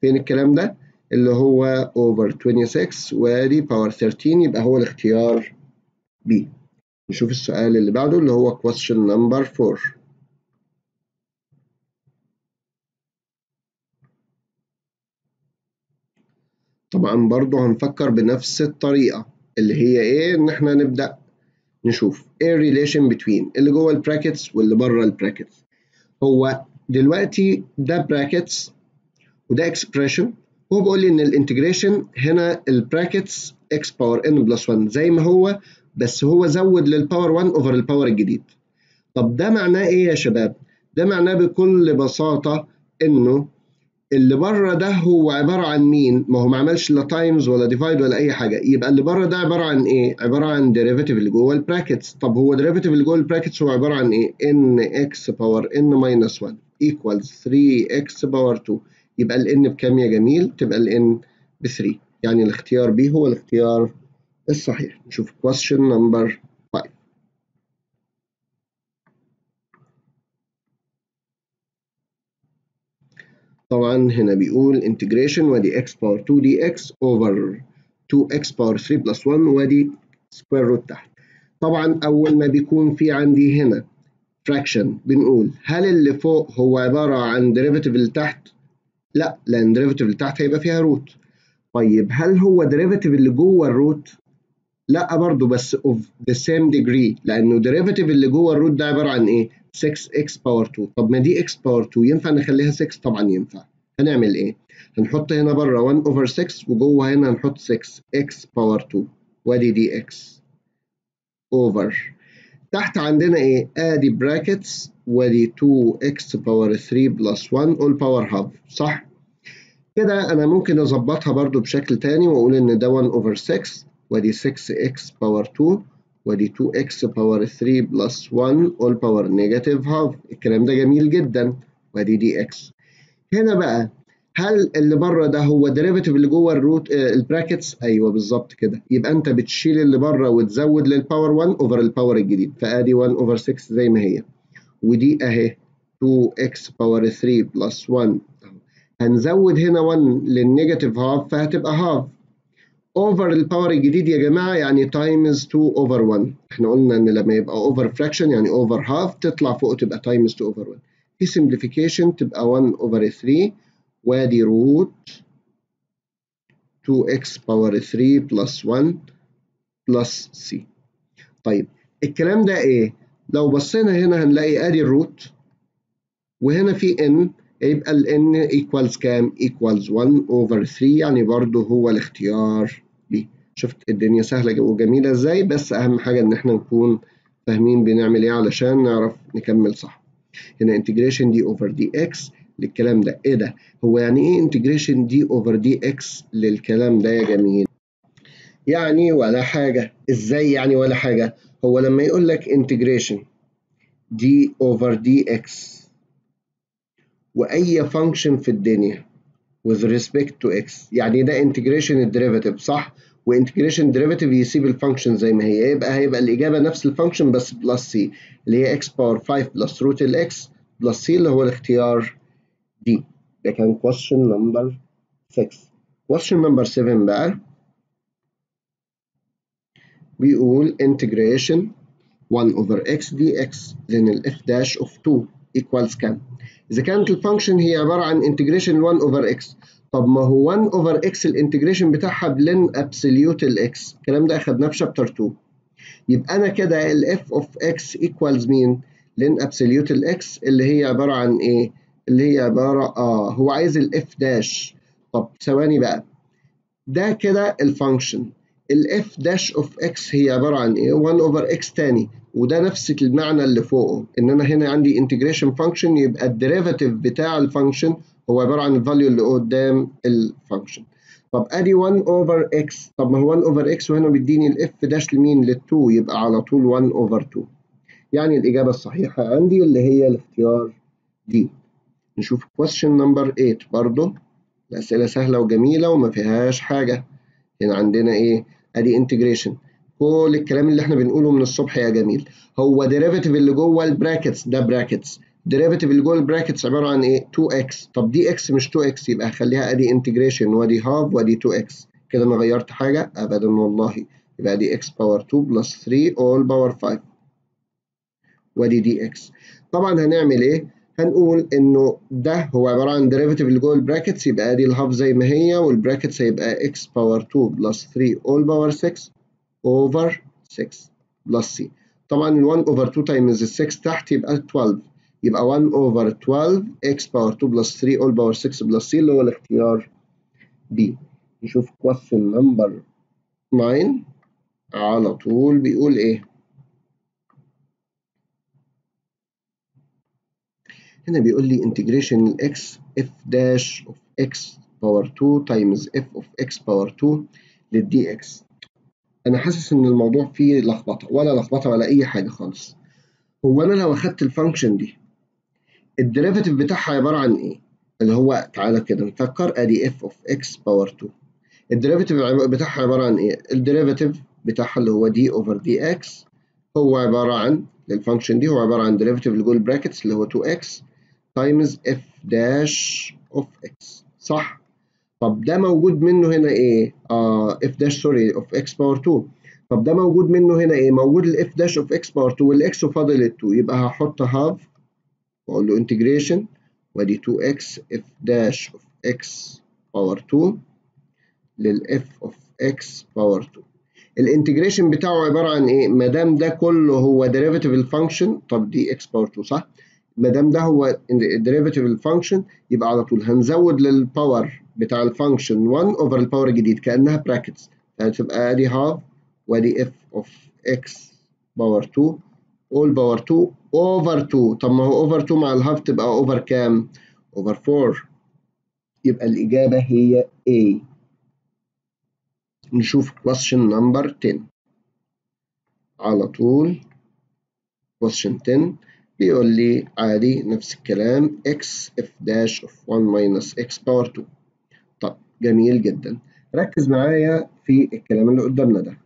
فين الكلام ده اللي هو over 26 وادي باور 13 يبقى هو الاختيار B نشوف السؤال اللي بعده اللي هو question number 4 طبعا برضو هنفكر بنفس الطريقة اللي هي ايه ان احنا نبدأ نشوف ايه الريليشن بتوين اللي جوه البراكتس واللي بره البراكتس هو دلوقتي ده براكتس وده اكسبريشن هو بيقول لي ان الانتجريشن هنا البراكتس اكس باور ان بلس 1 زي ما هو بس هو زود للباور 1 اوفر الباور الجديد طب ده معناه ايه يا شباب ده معناه بكل بساطه انه اللي بره ده هو عباره عن مين ما هو ما عملش لا تايمز ولا ديفايد ولا اي حاجه يبقى اللي بره ده عباره عن ايه عباره عن ديريفيتيف اللي جوه البراكتس طب هو ديريفيتيف اللي جوه البراكتس هو عباره عن ايه ان اكس باور ان ماينس 1 equals 3 اكس باور 2 يبقى ال n بكام يا جميل تبقى ال n ب 3 يعني الاختيار B هو الاختيار الصحيح نشوف question number 5 طبعا هنا بيقول integration وادي x باور 2 dx over 2x باور 3 plus 1 وادي square root تحت طبعا اول ما بيكون في عندي هنا fraction بنقول هل اللي فوق هو عبارة عن derivative اللي تحت لا لان ديريفيتيف اللي تحت هيبقى فيها روت طيب هل هو ديريفيتيف اللي جوه الروت لا برضه بس of the same degree لانه ديريفيتيف اللي جوه الروت ده عباره عن ايه 6x باور 2 طب ما دي x باور 2 ينفع نخليها 6 طبعا ينفع هنعمل ايه هنحط هنا بره 1 over 6 وجوه هنا هنحط 6x باور 2 وادي دي x over تحت عندنا ايه ادي براكتس وادي 2x باور 3 بلس 1 all باور هاف صح كده انا ممكن اظبطها برضو بشكل تاني واقول ان ده 1 over 6 وادي 6x باور 2 وادي 2x باور 3 بلس 1 all باور نيجاتيف هاف الكلام ده جميل جدا وادي دي x هنا بقى هل اللي بره ده هو ديريفيتيف اللي جوه الروت البراكتس ايوه بالظبط كده يبقى انت بتشيل اللي بره وتزود للباور 1 اوفر الباور الجديد فادي 1 اوفر 6 زي ما هي ودي اهي 2x باور 3 بلس 1 هنزود هنا 1 للنيجاتيف هاف فهتبقى هاف اوفر الباور الجديد يا جماعه يعني تايمز 2 اوفر 1 احنا قلنا ان لما يبقى اوفر فراكشن يعني اوفر هاف تطلع فوق تبقى تايمز 2 اوفر 1 في سمبليفيكيشن تبقى 1 اوفر 3 وادي روت 2x باور 3 بلس 1 بلس c طيب الكلام ده ايه لو بصينا هنا هنلاقي ادي الروت وهنا في n يبقى ال n equals كام equals 1 over 3 يعني برضو هو الاختيار B شفت الدنيا سهلة وجميلة ازاي بس اهم حاجة ان احنا نكون فاهمين بنعمل ايه علشان نعرف نكمل صح هنا integration دي over dx للكلام ده ايه ده هو يعني ايه انتجريشن دي اوفر دي اكس للكلام ده يا جميل يعني ولا حاجه ازاي يعني ولا حاجه هو لما يقول لك انتجريشن دي اوفر دي اكس واي فانكشن في الدنيا with respect to x يعني ده انتجريشن الديريفاتيف صح وانتجريشن ديريفاتيف يسيب الفانكشن زي ما هي يبقى هيبقى الاجابه نفس الفانكشن بس بلس سي اللي هي x باور 5 بلس روت الاكس بلس سي اللي هو الاختيار دي ده كان question number 6 question number 7 بقى بيقول integration 1 over x dx لأن ال f dash of 2 equals كام إذا كانت الفانكشن هي عبارة عن integration 1 over x طب ما هو 1 over x الانتجريشن بتاعها بلين ابسوليوت الاكس الكلام ده اخدناه في شابتر 2 يبقى انا كده ال f of x equals مين لين ابسوليوت الاكس اللي هي عبارة عن ايه اللي هي عبارة اه هو عايز الاف داش طب ثواني بقى ده كده الفانكشن الاف داش اوف اكس هي عبارة عن ايه 1 اوفر اكس تاني وده نفس المعنى اللي فوقه ان انا هنا عندي انتجريشن فانكشن يبقى الديريفاتيف بتاع الفانكشن هو عبارة عن الفاليو اللي قدام الفانكشن طب ادي 1 اوفر اكس طب ما هو 1 اوفر اكس وهنا بيديني الاف داش لمين لل2 يبقى على طول 1 اوفر 2 يعني الاجابة الصحيحة عندي اللي هي الاختيار دي نشوف question number 8 برضه الأسئلة سهلة وجميلة وما فيهاش حاجة هنا عندنا إيه؟ أدي integration كل الكلام اللي إحنا بنقوله من الصبح يا جميل هو derivative اللي جوه البراكتس ده براكتس ديريفيتيف اللي جوه البراكتس عباره عن ايه 2x طب دي x مش 2x يبقى هخليها ادي انتجريشن وادي هاف وادي 2x كده انا غيرت حاجه ابدا والله يبقى دي x باور 2 بلس 3 all باور 5 وادي دي x طبعا هنعمل ايه هنقول انه ده هو عباره عن ديريفيتيف اللي جوه البراكتس يبقى ادي الهاف زي ما هي والبراكتس هيبقى x باور 2 بلس 3 all باور 6 over 6 بلس c طبعا ال 1 over 2 times ال 6 تحت يبقى 12 يبقى 1 over 12 x باور 2 بلس 3 all باور 6 بلس c اللي هو الاختيار B نشوف question number 9 على طول بيقول ايه هنا بيقول لي integration x f dash of x power 2 times f of x power 2 لل dx انا حاسس ان الموضوع فيه لخبطه ولا لخبطه ولا اي حاجه خالص هو انا لو اخدت الفانكشن دي الديريفيتيف بتاعها عباره عن ايه اللي هو تعالى كده نفكر ادي f of x باور 2 الديريفيتيف بتاعها عباره عن ايه الديريفيتيف بتاعها اللي هو d over dx هو عباره عن للفانكشن دي هو عباره عن ديريفيتيف اللي جوه البراكتس اللي هو 2x times f dash of x صح طب ده موجود منه هنا ايه اه f dash سوري of x باور 2 طب ده موجود منه هنا ايه موجود ال f dash of x باور 2 والاكس وفاضل ال 2 يبقى هحط half واقول له integration وادي 2x f dash of x باور 2 لل f of x باور 2 الانتجريشن بتاعه عباره عن ايه ما دام ده كله هو ديريفيتيف الفانكشن طب دي x باور 2 صح ما دام ده هو ديريفيتيف الفانكشن يبقى على طول هنزود للباور بتاع الفانكشن 1 اوفر الباور الجديد كانها براكتس هتبقى ادي هاف وادي f of x باور 2 all باور 2 اوفر 2 طب ما هو اوفر 2 مع الهاف تبقى اوفر كام؟ اوفر 4 يبقى الإجابة هي A نشوف question number 10 على طول question 10 بيقول لي عادي نفس الكلام x f dash of 1 minus x power 2 طب جميل جدا ركز معايا في الكلام اللي قدامنا ده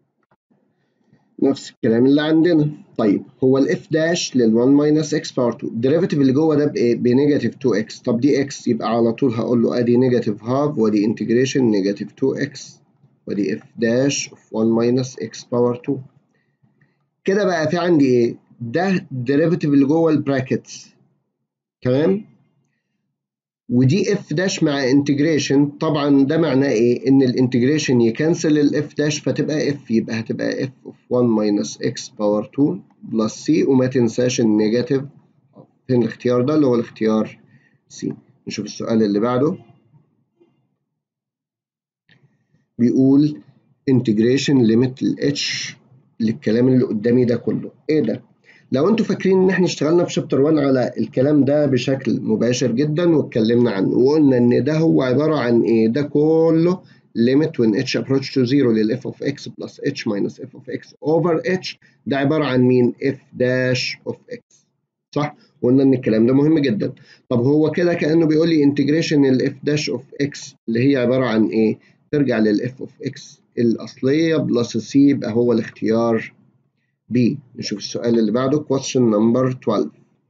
نفس الكلام اللي عندنا طيب هو الاف داش لل 1 ماينس اكس باور 2 الديريفيتيف اللي جوه ده بايه؟ بنيجاتيف 2 اكس طب دي اكس يبقى على طول هقول له ادي نيجاتيف هاف ودي انتجريشن نيجاتيف 2 اكس ودي اف داش اوف 1 ماينس اكس باور 2 كده بقى في عندي ايه؟ ده الديريفيتيف اللي جوه البراكتس تمام؟ ودي اف داش مع انتجريشن طبعا ده معناه ايه ان الانتجريشن يكنسل الاف داش فتبقى اف يبقى هتبقى اف اوف 1 ماينس اكس باور 2 بلس سي وما تنساش النيجاتيف فين الاختيار ده اللي هو الاختيار سي نشوف السؤال اللي بعده بيقول انتجريشن ليميت الاتش للكلام اللي قدامي ده كله ايه ده لو انتوا فاكرين ان احنا اشتغلنا في شابتر 1 على الكلام ده بشكل مباشر جدا واتكلمنا عنه وقلنا ان ده هو عباره عن ايه ده كله limit when h approach to 0 لل f of x plus h minus f of x over h ده عباره عن مين f dash of x صح قلنا ان الكلام ده مهم جدا طب هو كده كانه بيقول لي انتجريشن ال f dash of x اللي هي عباره عن ايه ترجع لل f of x الاصليه بلس c يبقى هو الاختيار B نشوف السؤال اللي بعده question number 12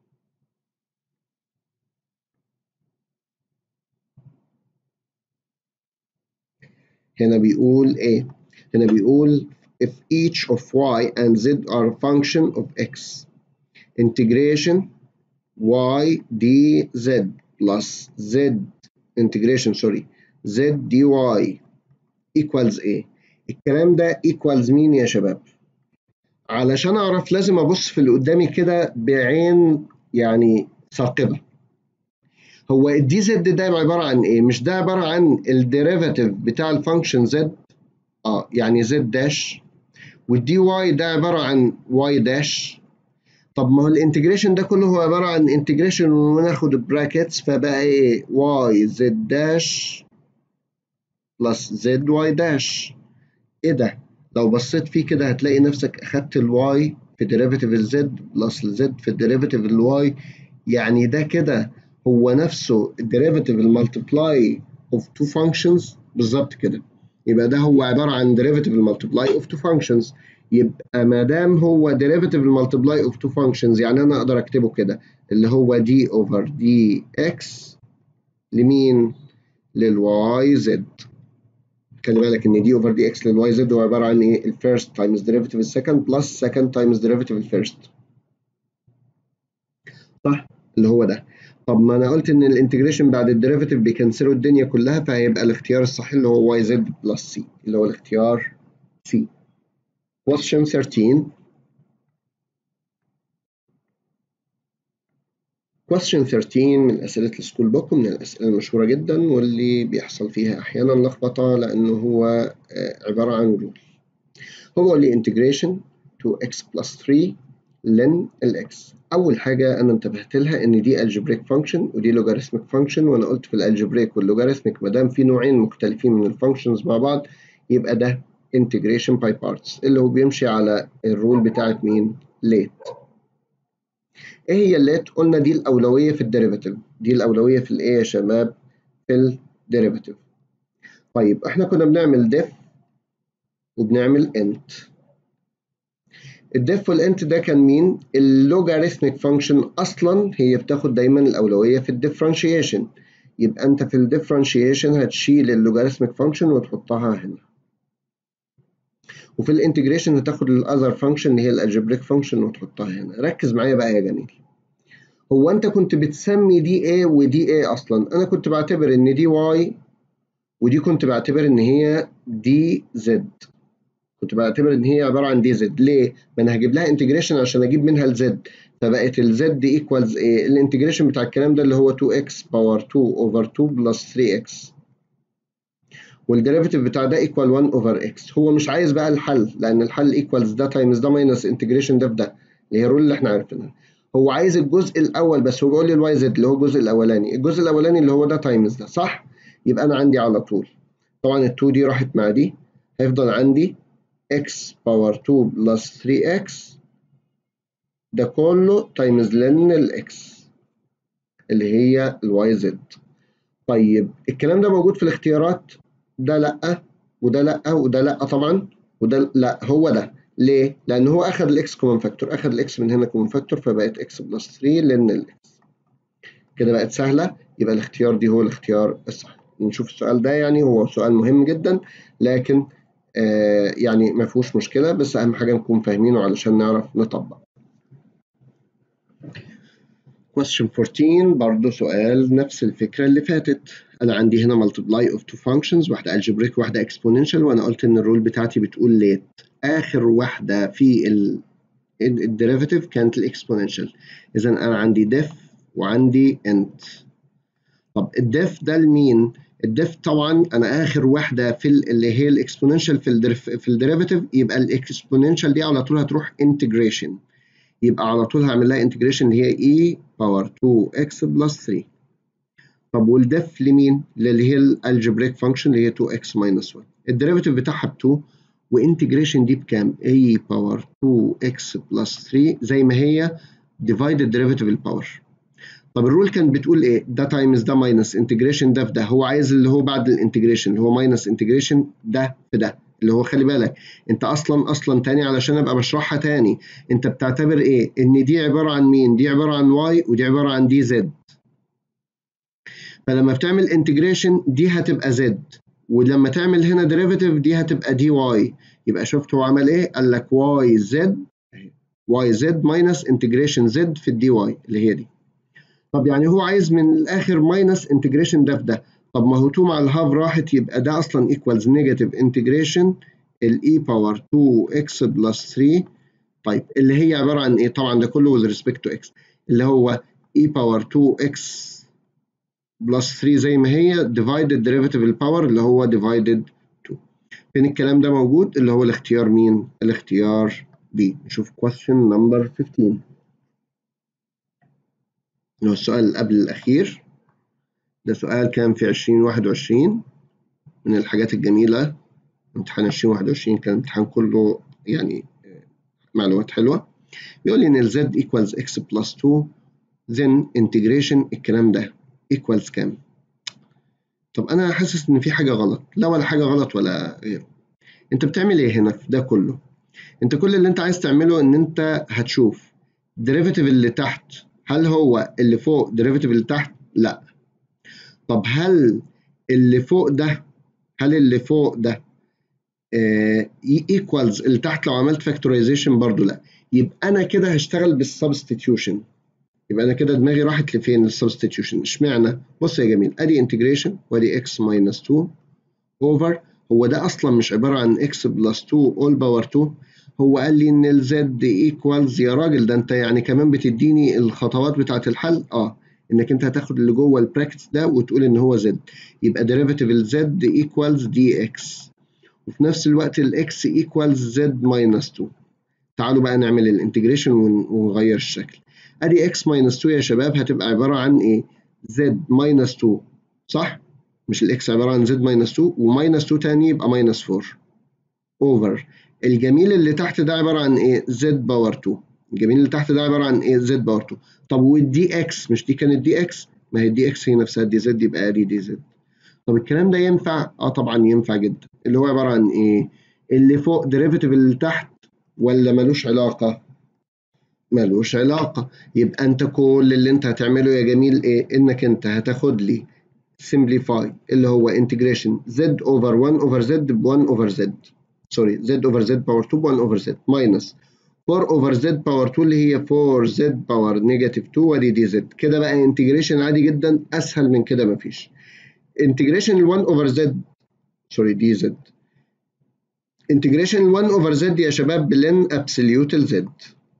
هنا بيقول ايه هنا بيقول if each of y and z are a function of x integration y dz plus z integration sorry z dy equals ايه الكلام ده equals مين يا شباب علشان اعرف لازم ابص في اللي قدامي كده بعين يعني ثاقبه هو الدي زد ده عباره عن ايه مش ده عباره عن الديريفاتيف بتاع الفانكشن زد اه يعني زد داش والدي واي ده عباره عن واي داش طب ما هو الانتجريشن ده كله هو عباره عن انتجريشن وناخد براكتس فبقى ايه واي زد داش بلس زد واي داش ايه ده لو بصيت فيه كده هتلاقي نفسك اخدت الواي في ديريفيتيف الزد بلس الزد في الديريفيتيف الواي يعني ده كده هو نفسه الديريفيتيف المالتبلاي اوف تو فانكشنز بالظبط كده يبقى ده هو عباره عن ديريفيتيف المالتبلاي اوف تو فانكشنز يبقى ما دام هو derivative المالتبلاي اوف تو فانكشنز يعني انا اقدر اكتبه كده اللي هو دي اوفر دي اكس لمين؟ للواي زد خلي بالك ان دي اوفر دي اكس للواي زد هو عباره عن ايه؟ الفيرست تايمز ديريفيتيف السكند بلس سكند تايمز ديريفيتيف الفيرست صح؟ اللي هو ده طب ما انا قلت ان الانتجريشن بعد الديريفيتيف بيكنسلوا الدنيا كلها فهيبقى الاختيار الصحيح اللي هو واي زد بلس سي اللي هو الاختيار سي question 13 question 13 من أسئلة السكول بوك ومن الأسئلة المشهورة جدا واللي بيحصل فيها أحيانا لخبطة لأنه هو عبارة عن رول هو بيقول لي integration to x plus 3 ln الx أول حاجة أنا انتبهت لها إن دي algebraic function ودي logarithmic function وأنا قلت في الالجبريك واللوجاريثميك ما دام في نوعين مختلفين من الفانكشنز مع بعض يبقى ده integration by parts اللي هو بيمشي على الرول بتاعت مين؟ late ايه هي الليت؟ قلنا دي الأولوية في الديريفاتيف دي الأولوية في الايه يا شباب؟ في الديريفاتيف طيب احنا كنا بنعمل ديف وبنعمل انت الديف والانت ده كان مين؟ اللوجاريثميك فانكشن اصلا هي بتاخد دايما الأولوية في الديفرنشيشن يبقى انت في الديفرنشيشن هتشيل اللوجاريثميك فانكشن وتحطها هنا وفي الانتجريشن هتاخد الاذر فانكشن اللي هي الالجبريك فانكشن وتحطها هنا ركز معايا بقى يا جميل هو انت كنت بتسمي دي ايه ودي ايه اصلا انا كنت بعتبر ان دي واي ودي كنت بعتبر ان هي دي زد كنت بعتبر ان هي عباره عن دي زد ليه ما انا هجيب لها انتجريشن عشان اجيب منها الزد فبقت الزد ايكوالز ايه الانتجريشن بتاع الكلام ده اللي هو 2x باور 2 اوفر 2 بلس 3x والديريفيتيف بتاع ده ايكوال 1 اوفر اكس هو مش عايز بقى الحل لان الحل ايكوالز ده تايمز ده ماينس انتجريشن ده في ده اللي هي الرول اللي احنا عارفينها هو عايز الجزء الاول بس هو بيقول لي الواي زد اللي هو الجزء الاولاني الجزء الاولاني اللي هو ده تايمز ده صح يبقى انا عندي على طول طبعا ال2 دي راحت مع دي هيفضل عندي x باور 2 بلس 3x ده كله تايمز لن الاكس اللي هي الواي زد طيب الكلام ده موجود في الاختيارات ده لا وده لا وده لا طبعا وده لا هو ده ليه؟ لان هو اخذ الاكس كومن فاكتور اخذ الاكس من هنا كومن فاكتور فبقت اكس بلس 3 لان الاكس كده بقت سهله يبقى الاختيار دي هو الاختيار الصح نشوف السؤال ده يعني هو سؤال مهم جدا لكن آه يعني ما فيهوش مشكله بس اهم حاجه نكون فاهمينه علشان نعرف نطبق question 14 برضه سؤال نفس الفكرة اللي فاتت أنا عندي هنا multiply of two functions واحدة algebraic واحدة exponential وأنا قلت إن الرول بتاعتي بتقول late آخر واحدة في الديريفيتيف كانت الاكسبوننشال إذا أنا عندي def وعندي int طب الديف ده لمين؟ الديف طبعا أنا آخر واحدة في اللي هي الاكسبوننشال في في الديريفيتيف يبقى الاكسبوننشال دي على طول هتروح integration يبقى على طول هعمل لها انتجريشن اللي هي e باور 2x بلس 3 طب والديف لمين؟ اللي هي الالجبريك فانكشن اللي هي 2x ماينس 1 الديريفيتيف بتاعها ب 2 وانتجريشن دي بكام؟ a باور 2x بلس 3 زي ما هي ديفايد الديريفيتيف الباور طب الرول كانت بتقول ايه؟ ده تايمز ده ماينس انتجريشن ده في ده هو عايز اللي هو بعد الانتجريشن اللي هو ماينس انتجريشن ده في ده اللي هو خلي بالك انت اصلا اصلا تاني علشان ابقى بشرحها تاني انت بتعتبر ايه ان دي عباره عن مين دي عباره عن واي ودي عباره عن دي زد فلما بتعمل انتجريشن دي هتبقى زد ولما تعمل هنا ديريفيتيف دي هتبقى دي واي يبقى شفت هو عمل ايه قال لك واي زد واي زد ماينس انتجريشن زد في الدي واي اللي هي دي طب يعني هو عايز من الاخر ماينس انتجريشن ده في ده طب ما هو 2 مع الهاف راحت يبقى ده اصلا ايكوالز نيجاتيف انتجريشن الاي باور 2 اكس بلس 3 طيب اللي هي عباره عن ايه طبعا ده كله with respect to x اللي هو e باور 2 اكس بلس 3 زي ما هي divided derivative الباور اللي هو divided 2 فين الكلام ده موجود اللي هو الاختيار مين الاختيار B نشوف question number 15 اللي هو السؤال اللي قبل الاخير ده سؤال كان في 2021 من الحاجات الجميلة امتحان 2021 كان الامتحان كله يعني معلومات حلوة بيقول لي إن ال z equals x plus 2 then integration الكلام ده equals كام؟ طب أنا حاسس إن في حاجة غلط لا ولا حاجة غلط ولا غيره أنت بتعمل إيه هنا في ده كله؟ انت كل اللي انت عايز تعمله ان انت هتشوف الديريفيتيف اللي تحت هل هو اللي فوق ديريفيتيف اللي تحت لا طب هل اللي فوق ده هل اللي فوق ده ايكوالز اللي تحت لو عملت فاكتورايزيشن برضو لا يبقى انا كده هشتغل بالسبستيتيوشن يبقى انا كده دماغي راحت لفين للسبستيتيوشن اشمعنى بص يا جميل ادي انتجريشن وادي اكس ماينس 2 اوفر هو ده اصلا مش عباره عن اكس بلس 2 اول باور 2 هو قال لي ان الزد ايكوالز يا راجل ده انت يعني كمان بتديني الخطوات بتاعه الحل اه انك انت هتاخد اللي جوه البراكتس ده وتقول ان هو زد يبقى ديريفيتيف الزد ايكوالز دي اكس وفي نفس الوقت الاكس ايكوالز زد ماينس 2 تعالوا بقى نعمل الانتجريشن ونغير الشكل ادي اكس ماينس 2 يا شباب هتبقى عباره عن ايه زد ماينس 2 صح مش الاكس عباره عن زد ماينس 2 وماينس 2 تاني يبقى ماينس 4 اوفر الجميل اللي تحت ده عباره عن ايه زد باور 2 الجميل اللي تحت ده عباره عن ايه زد باور 2 طب والدي اكس مش دي كانت دي اكس ما هي دي اكس هي نفسها دي زد يبقى ادي دي زد طب الكلام ده ينفع اه طبعا ينفع جدا اللي هو عباره عن ايه اللي فوق ديريفيتيف اللي تحت ولا ملوش علاقه ملوش علاقه يبقى انت كل اللي انت هتعمله يا جميل ايه انك انت هتاخد لي simplify اللي هو integration z over 1 over z ب 1 over z سوري z over z power 2 ب 1 over z minus 4 over z power 2 اللي هي 4z power negative 2 ودي دي z كده بقى انتجريشن عادي جدا اسهل من كده مفيش انتجريشن ال 1 over z سوري دي z انتجريشن ال 1 over z يا شباب بلن ابسوليوت ال z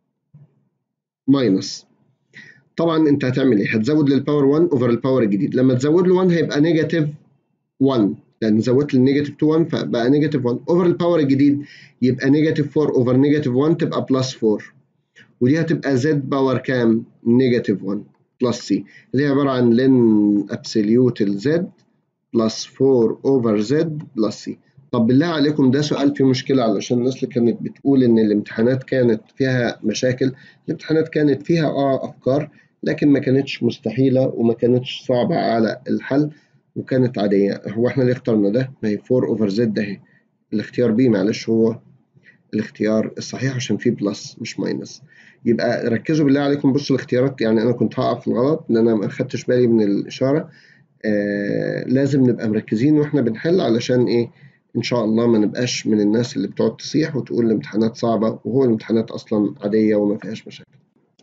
ماينس طبعا انت هتعمل ايه؟ هتزود للباور 1 اوفر الباور الجديد لما تزود له 1 هيبقى نيجاتيف 1 لان زودت للنيجاتيف 2 1 فبقى نيجاتيف 1 اوفر الباور الجديد يبقى نيجاتيف 4 اوفر نيجاتيف 1 تبقى بلس 4 ودي هتبقى زد باور كام؟ نيجاتيف 1 بلس سي اللي هي عباره عن لن ابسوليوت الزد بلس 4 اوفر زد بلس سي طب بالله عليكم ده سؤال فيه مشكله علشان الناس اللي كانت بتقول ان الامتحانات كانت فيها مشاكل الامتحانات كانت فيها اه افكار لكن ما كانتش مستحيله وما كانتش صعبه على الحل وكانت عاديه هو احنا اللي اخترنا ده ما هي 4 اوفر زد اهي الاختيار بي معلش هو الاختيار الصحيح عشان فيه بلس مش ماينس يبقى ركزوا بالله عليكم بصوا الاختيارات يعني انا كنت هقع في الغلط ان انا ما خدتش بالي من الاشاره آه لازم نبقى مركزين واحنا بنحل علشان ايه ان شاء الله ما نبقاش من الناس اللي بتقعد تصيح وتقول الامتحانات صعبه وهو الامتحانات اصلا عاديه وما فيهاش مشاكل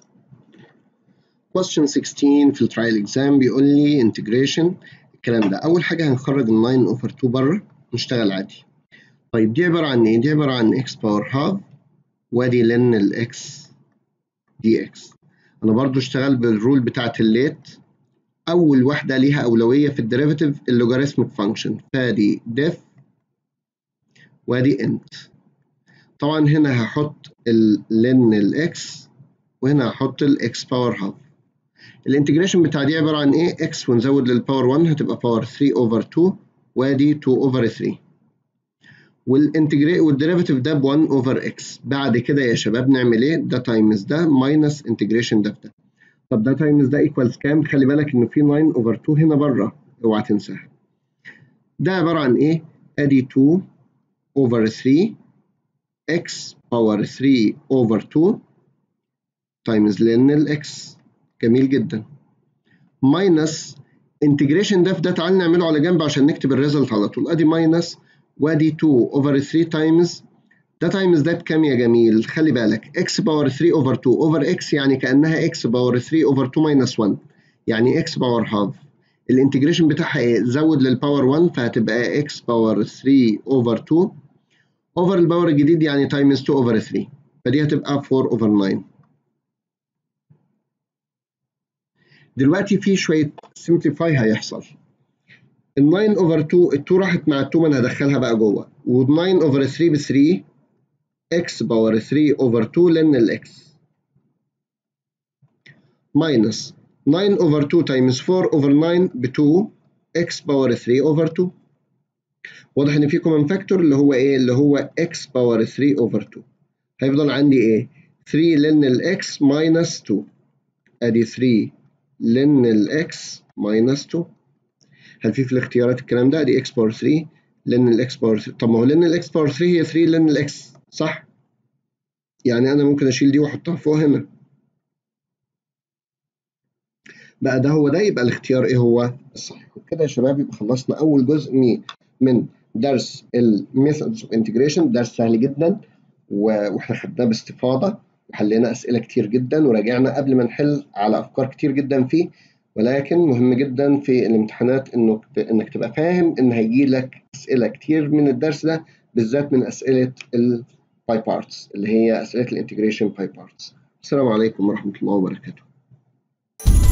question 16 في الترايل اكزام بيقول لي انتجريشن الكلام ده اول حاجه هنخرج ال 9 اوفر 2 بره نشتغل عادي طيب دي عباره عن ايه دي عباره عن اكس باور هاف وادي لن الاكس دي اكس انا برضو اشتغل بالرول بتاعت الليت اول واحده ليها اولويه في الديريفيتيف اللوغاريتميك فانكشن فادي ديف وادي انت طبعا هنا هحط لن الاكس وهنا هحط الاكس باور هاف الانتجريشن بتاع دي عباره عن ايه اكس ونزود للباور 1 هتبقى باور 3 اوفر 2 وادي 2 اوفر 3 والانتجريت والديريفيتيف ده ب 1 اوفر اكس بعد كده يا شباب نعمل ايه ده تايمز ده ماينس انتجريشن ده في ده طب ده تايمز ده ايكوالز كام خلي بالك ان في 9 اوفر 2 هنا بره اوعى تنساها ده عباره عن ايه ادي 2 over 3 x power 3 over 2 times لن الاكس جميل جدا minus integration ده في ده تعال نعمله على جنب عشان نكتب الريزلت على طول ادي minus وادي 2 over 3 times ده تايمز ده بكام يا جميل خلي بالك x باور 3 over 2 over x يعني كانها x باور 3 over 2 minus 1 يعني x باور half الانتجريشن بتاعها ايه زود للباور 1 فهتبقى x باور 3 over 2 اوفر الباور الجديد يعني تايمز 2 اوفر 3 فدي هتبقى 4 اوفر 9 دلوقتي في شويه سمبليفاي هيحصل ال 9 اوفر 2 ال 2 راحت مع ال 2 انا هدخلها بقى جوه و 9 اوفر 3 ب 3 اكس باور 3 اوفر 2 لان الاكس ماينس 9 اوفر 2 تايمز 4 اوفر 9 ب 2 اكس باور 3 اوفر 2 واضح ان في كومن فاكتور اللي هو ايه اللي هو x باور 3 اوفر 2 هيفضل عندي ايه 3 لن الاكس ماينس 2 ادي 3 لن الاكس ماينس 2 هل في في الاختيارات الكلام ده ادي x باور 3 لن الاكس باور 3 طب ما هو لن الاكس باور 3 هي 3 لن الاكس صح يعني انا ممكن اشيل دي واحطها فوق هنا بقى ده هو ده يبقى الاختيار ايه هو الصحيح وكده يا شباب يبقى خلصنا اول جزء من درس الميثودز اوف انتجريشن درس سهل جدا واحنا خدناه باستفاضه وحلينا اسئله كتير جدا وراجعنا قبل ما نحل على افكار كتير جدا فيه ولكن مهم جدا في الامتحانات انك انك تبقى فاهم ان هيجي لك اسئله كتير من الدرس ده بالذات من اسئله الباي بارتس اللي هي اسئله الانتجريشن باي بارتس السلام عليكم ورحمه الله وبركاته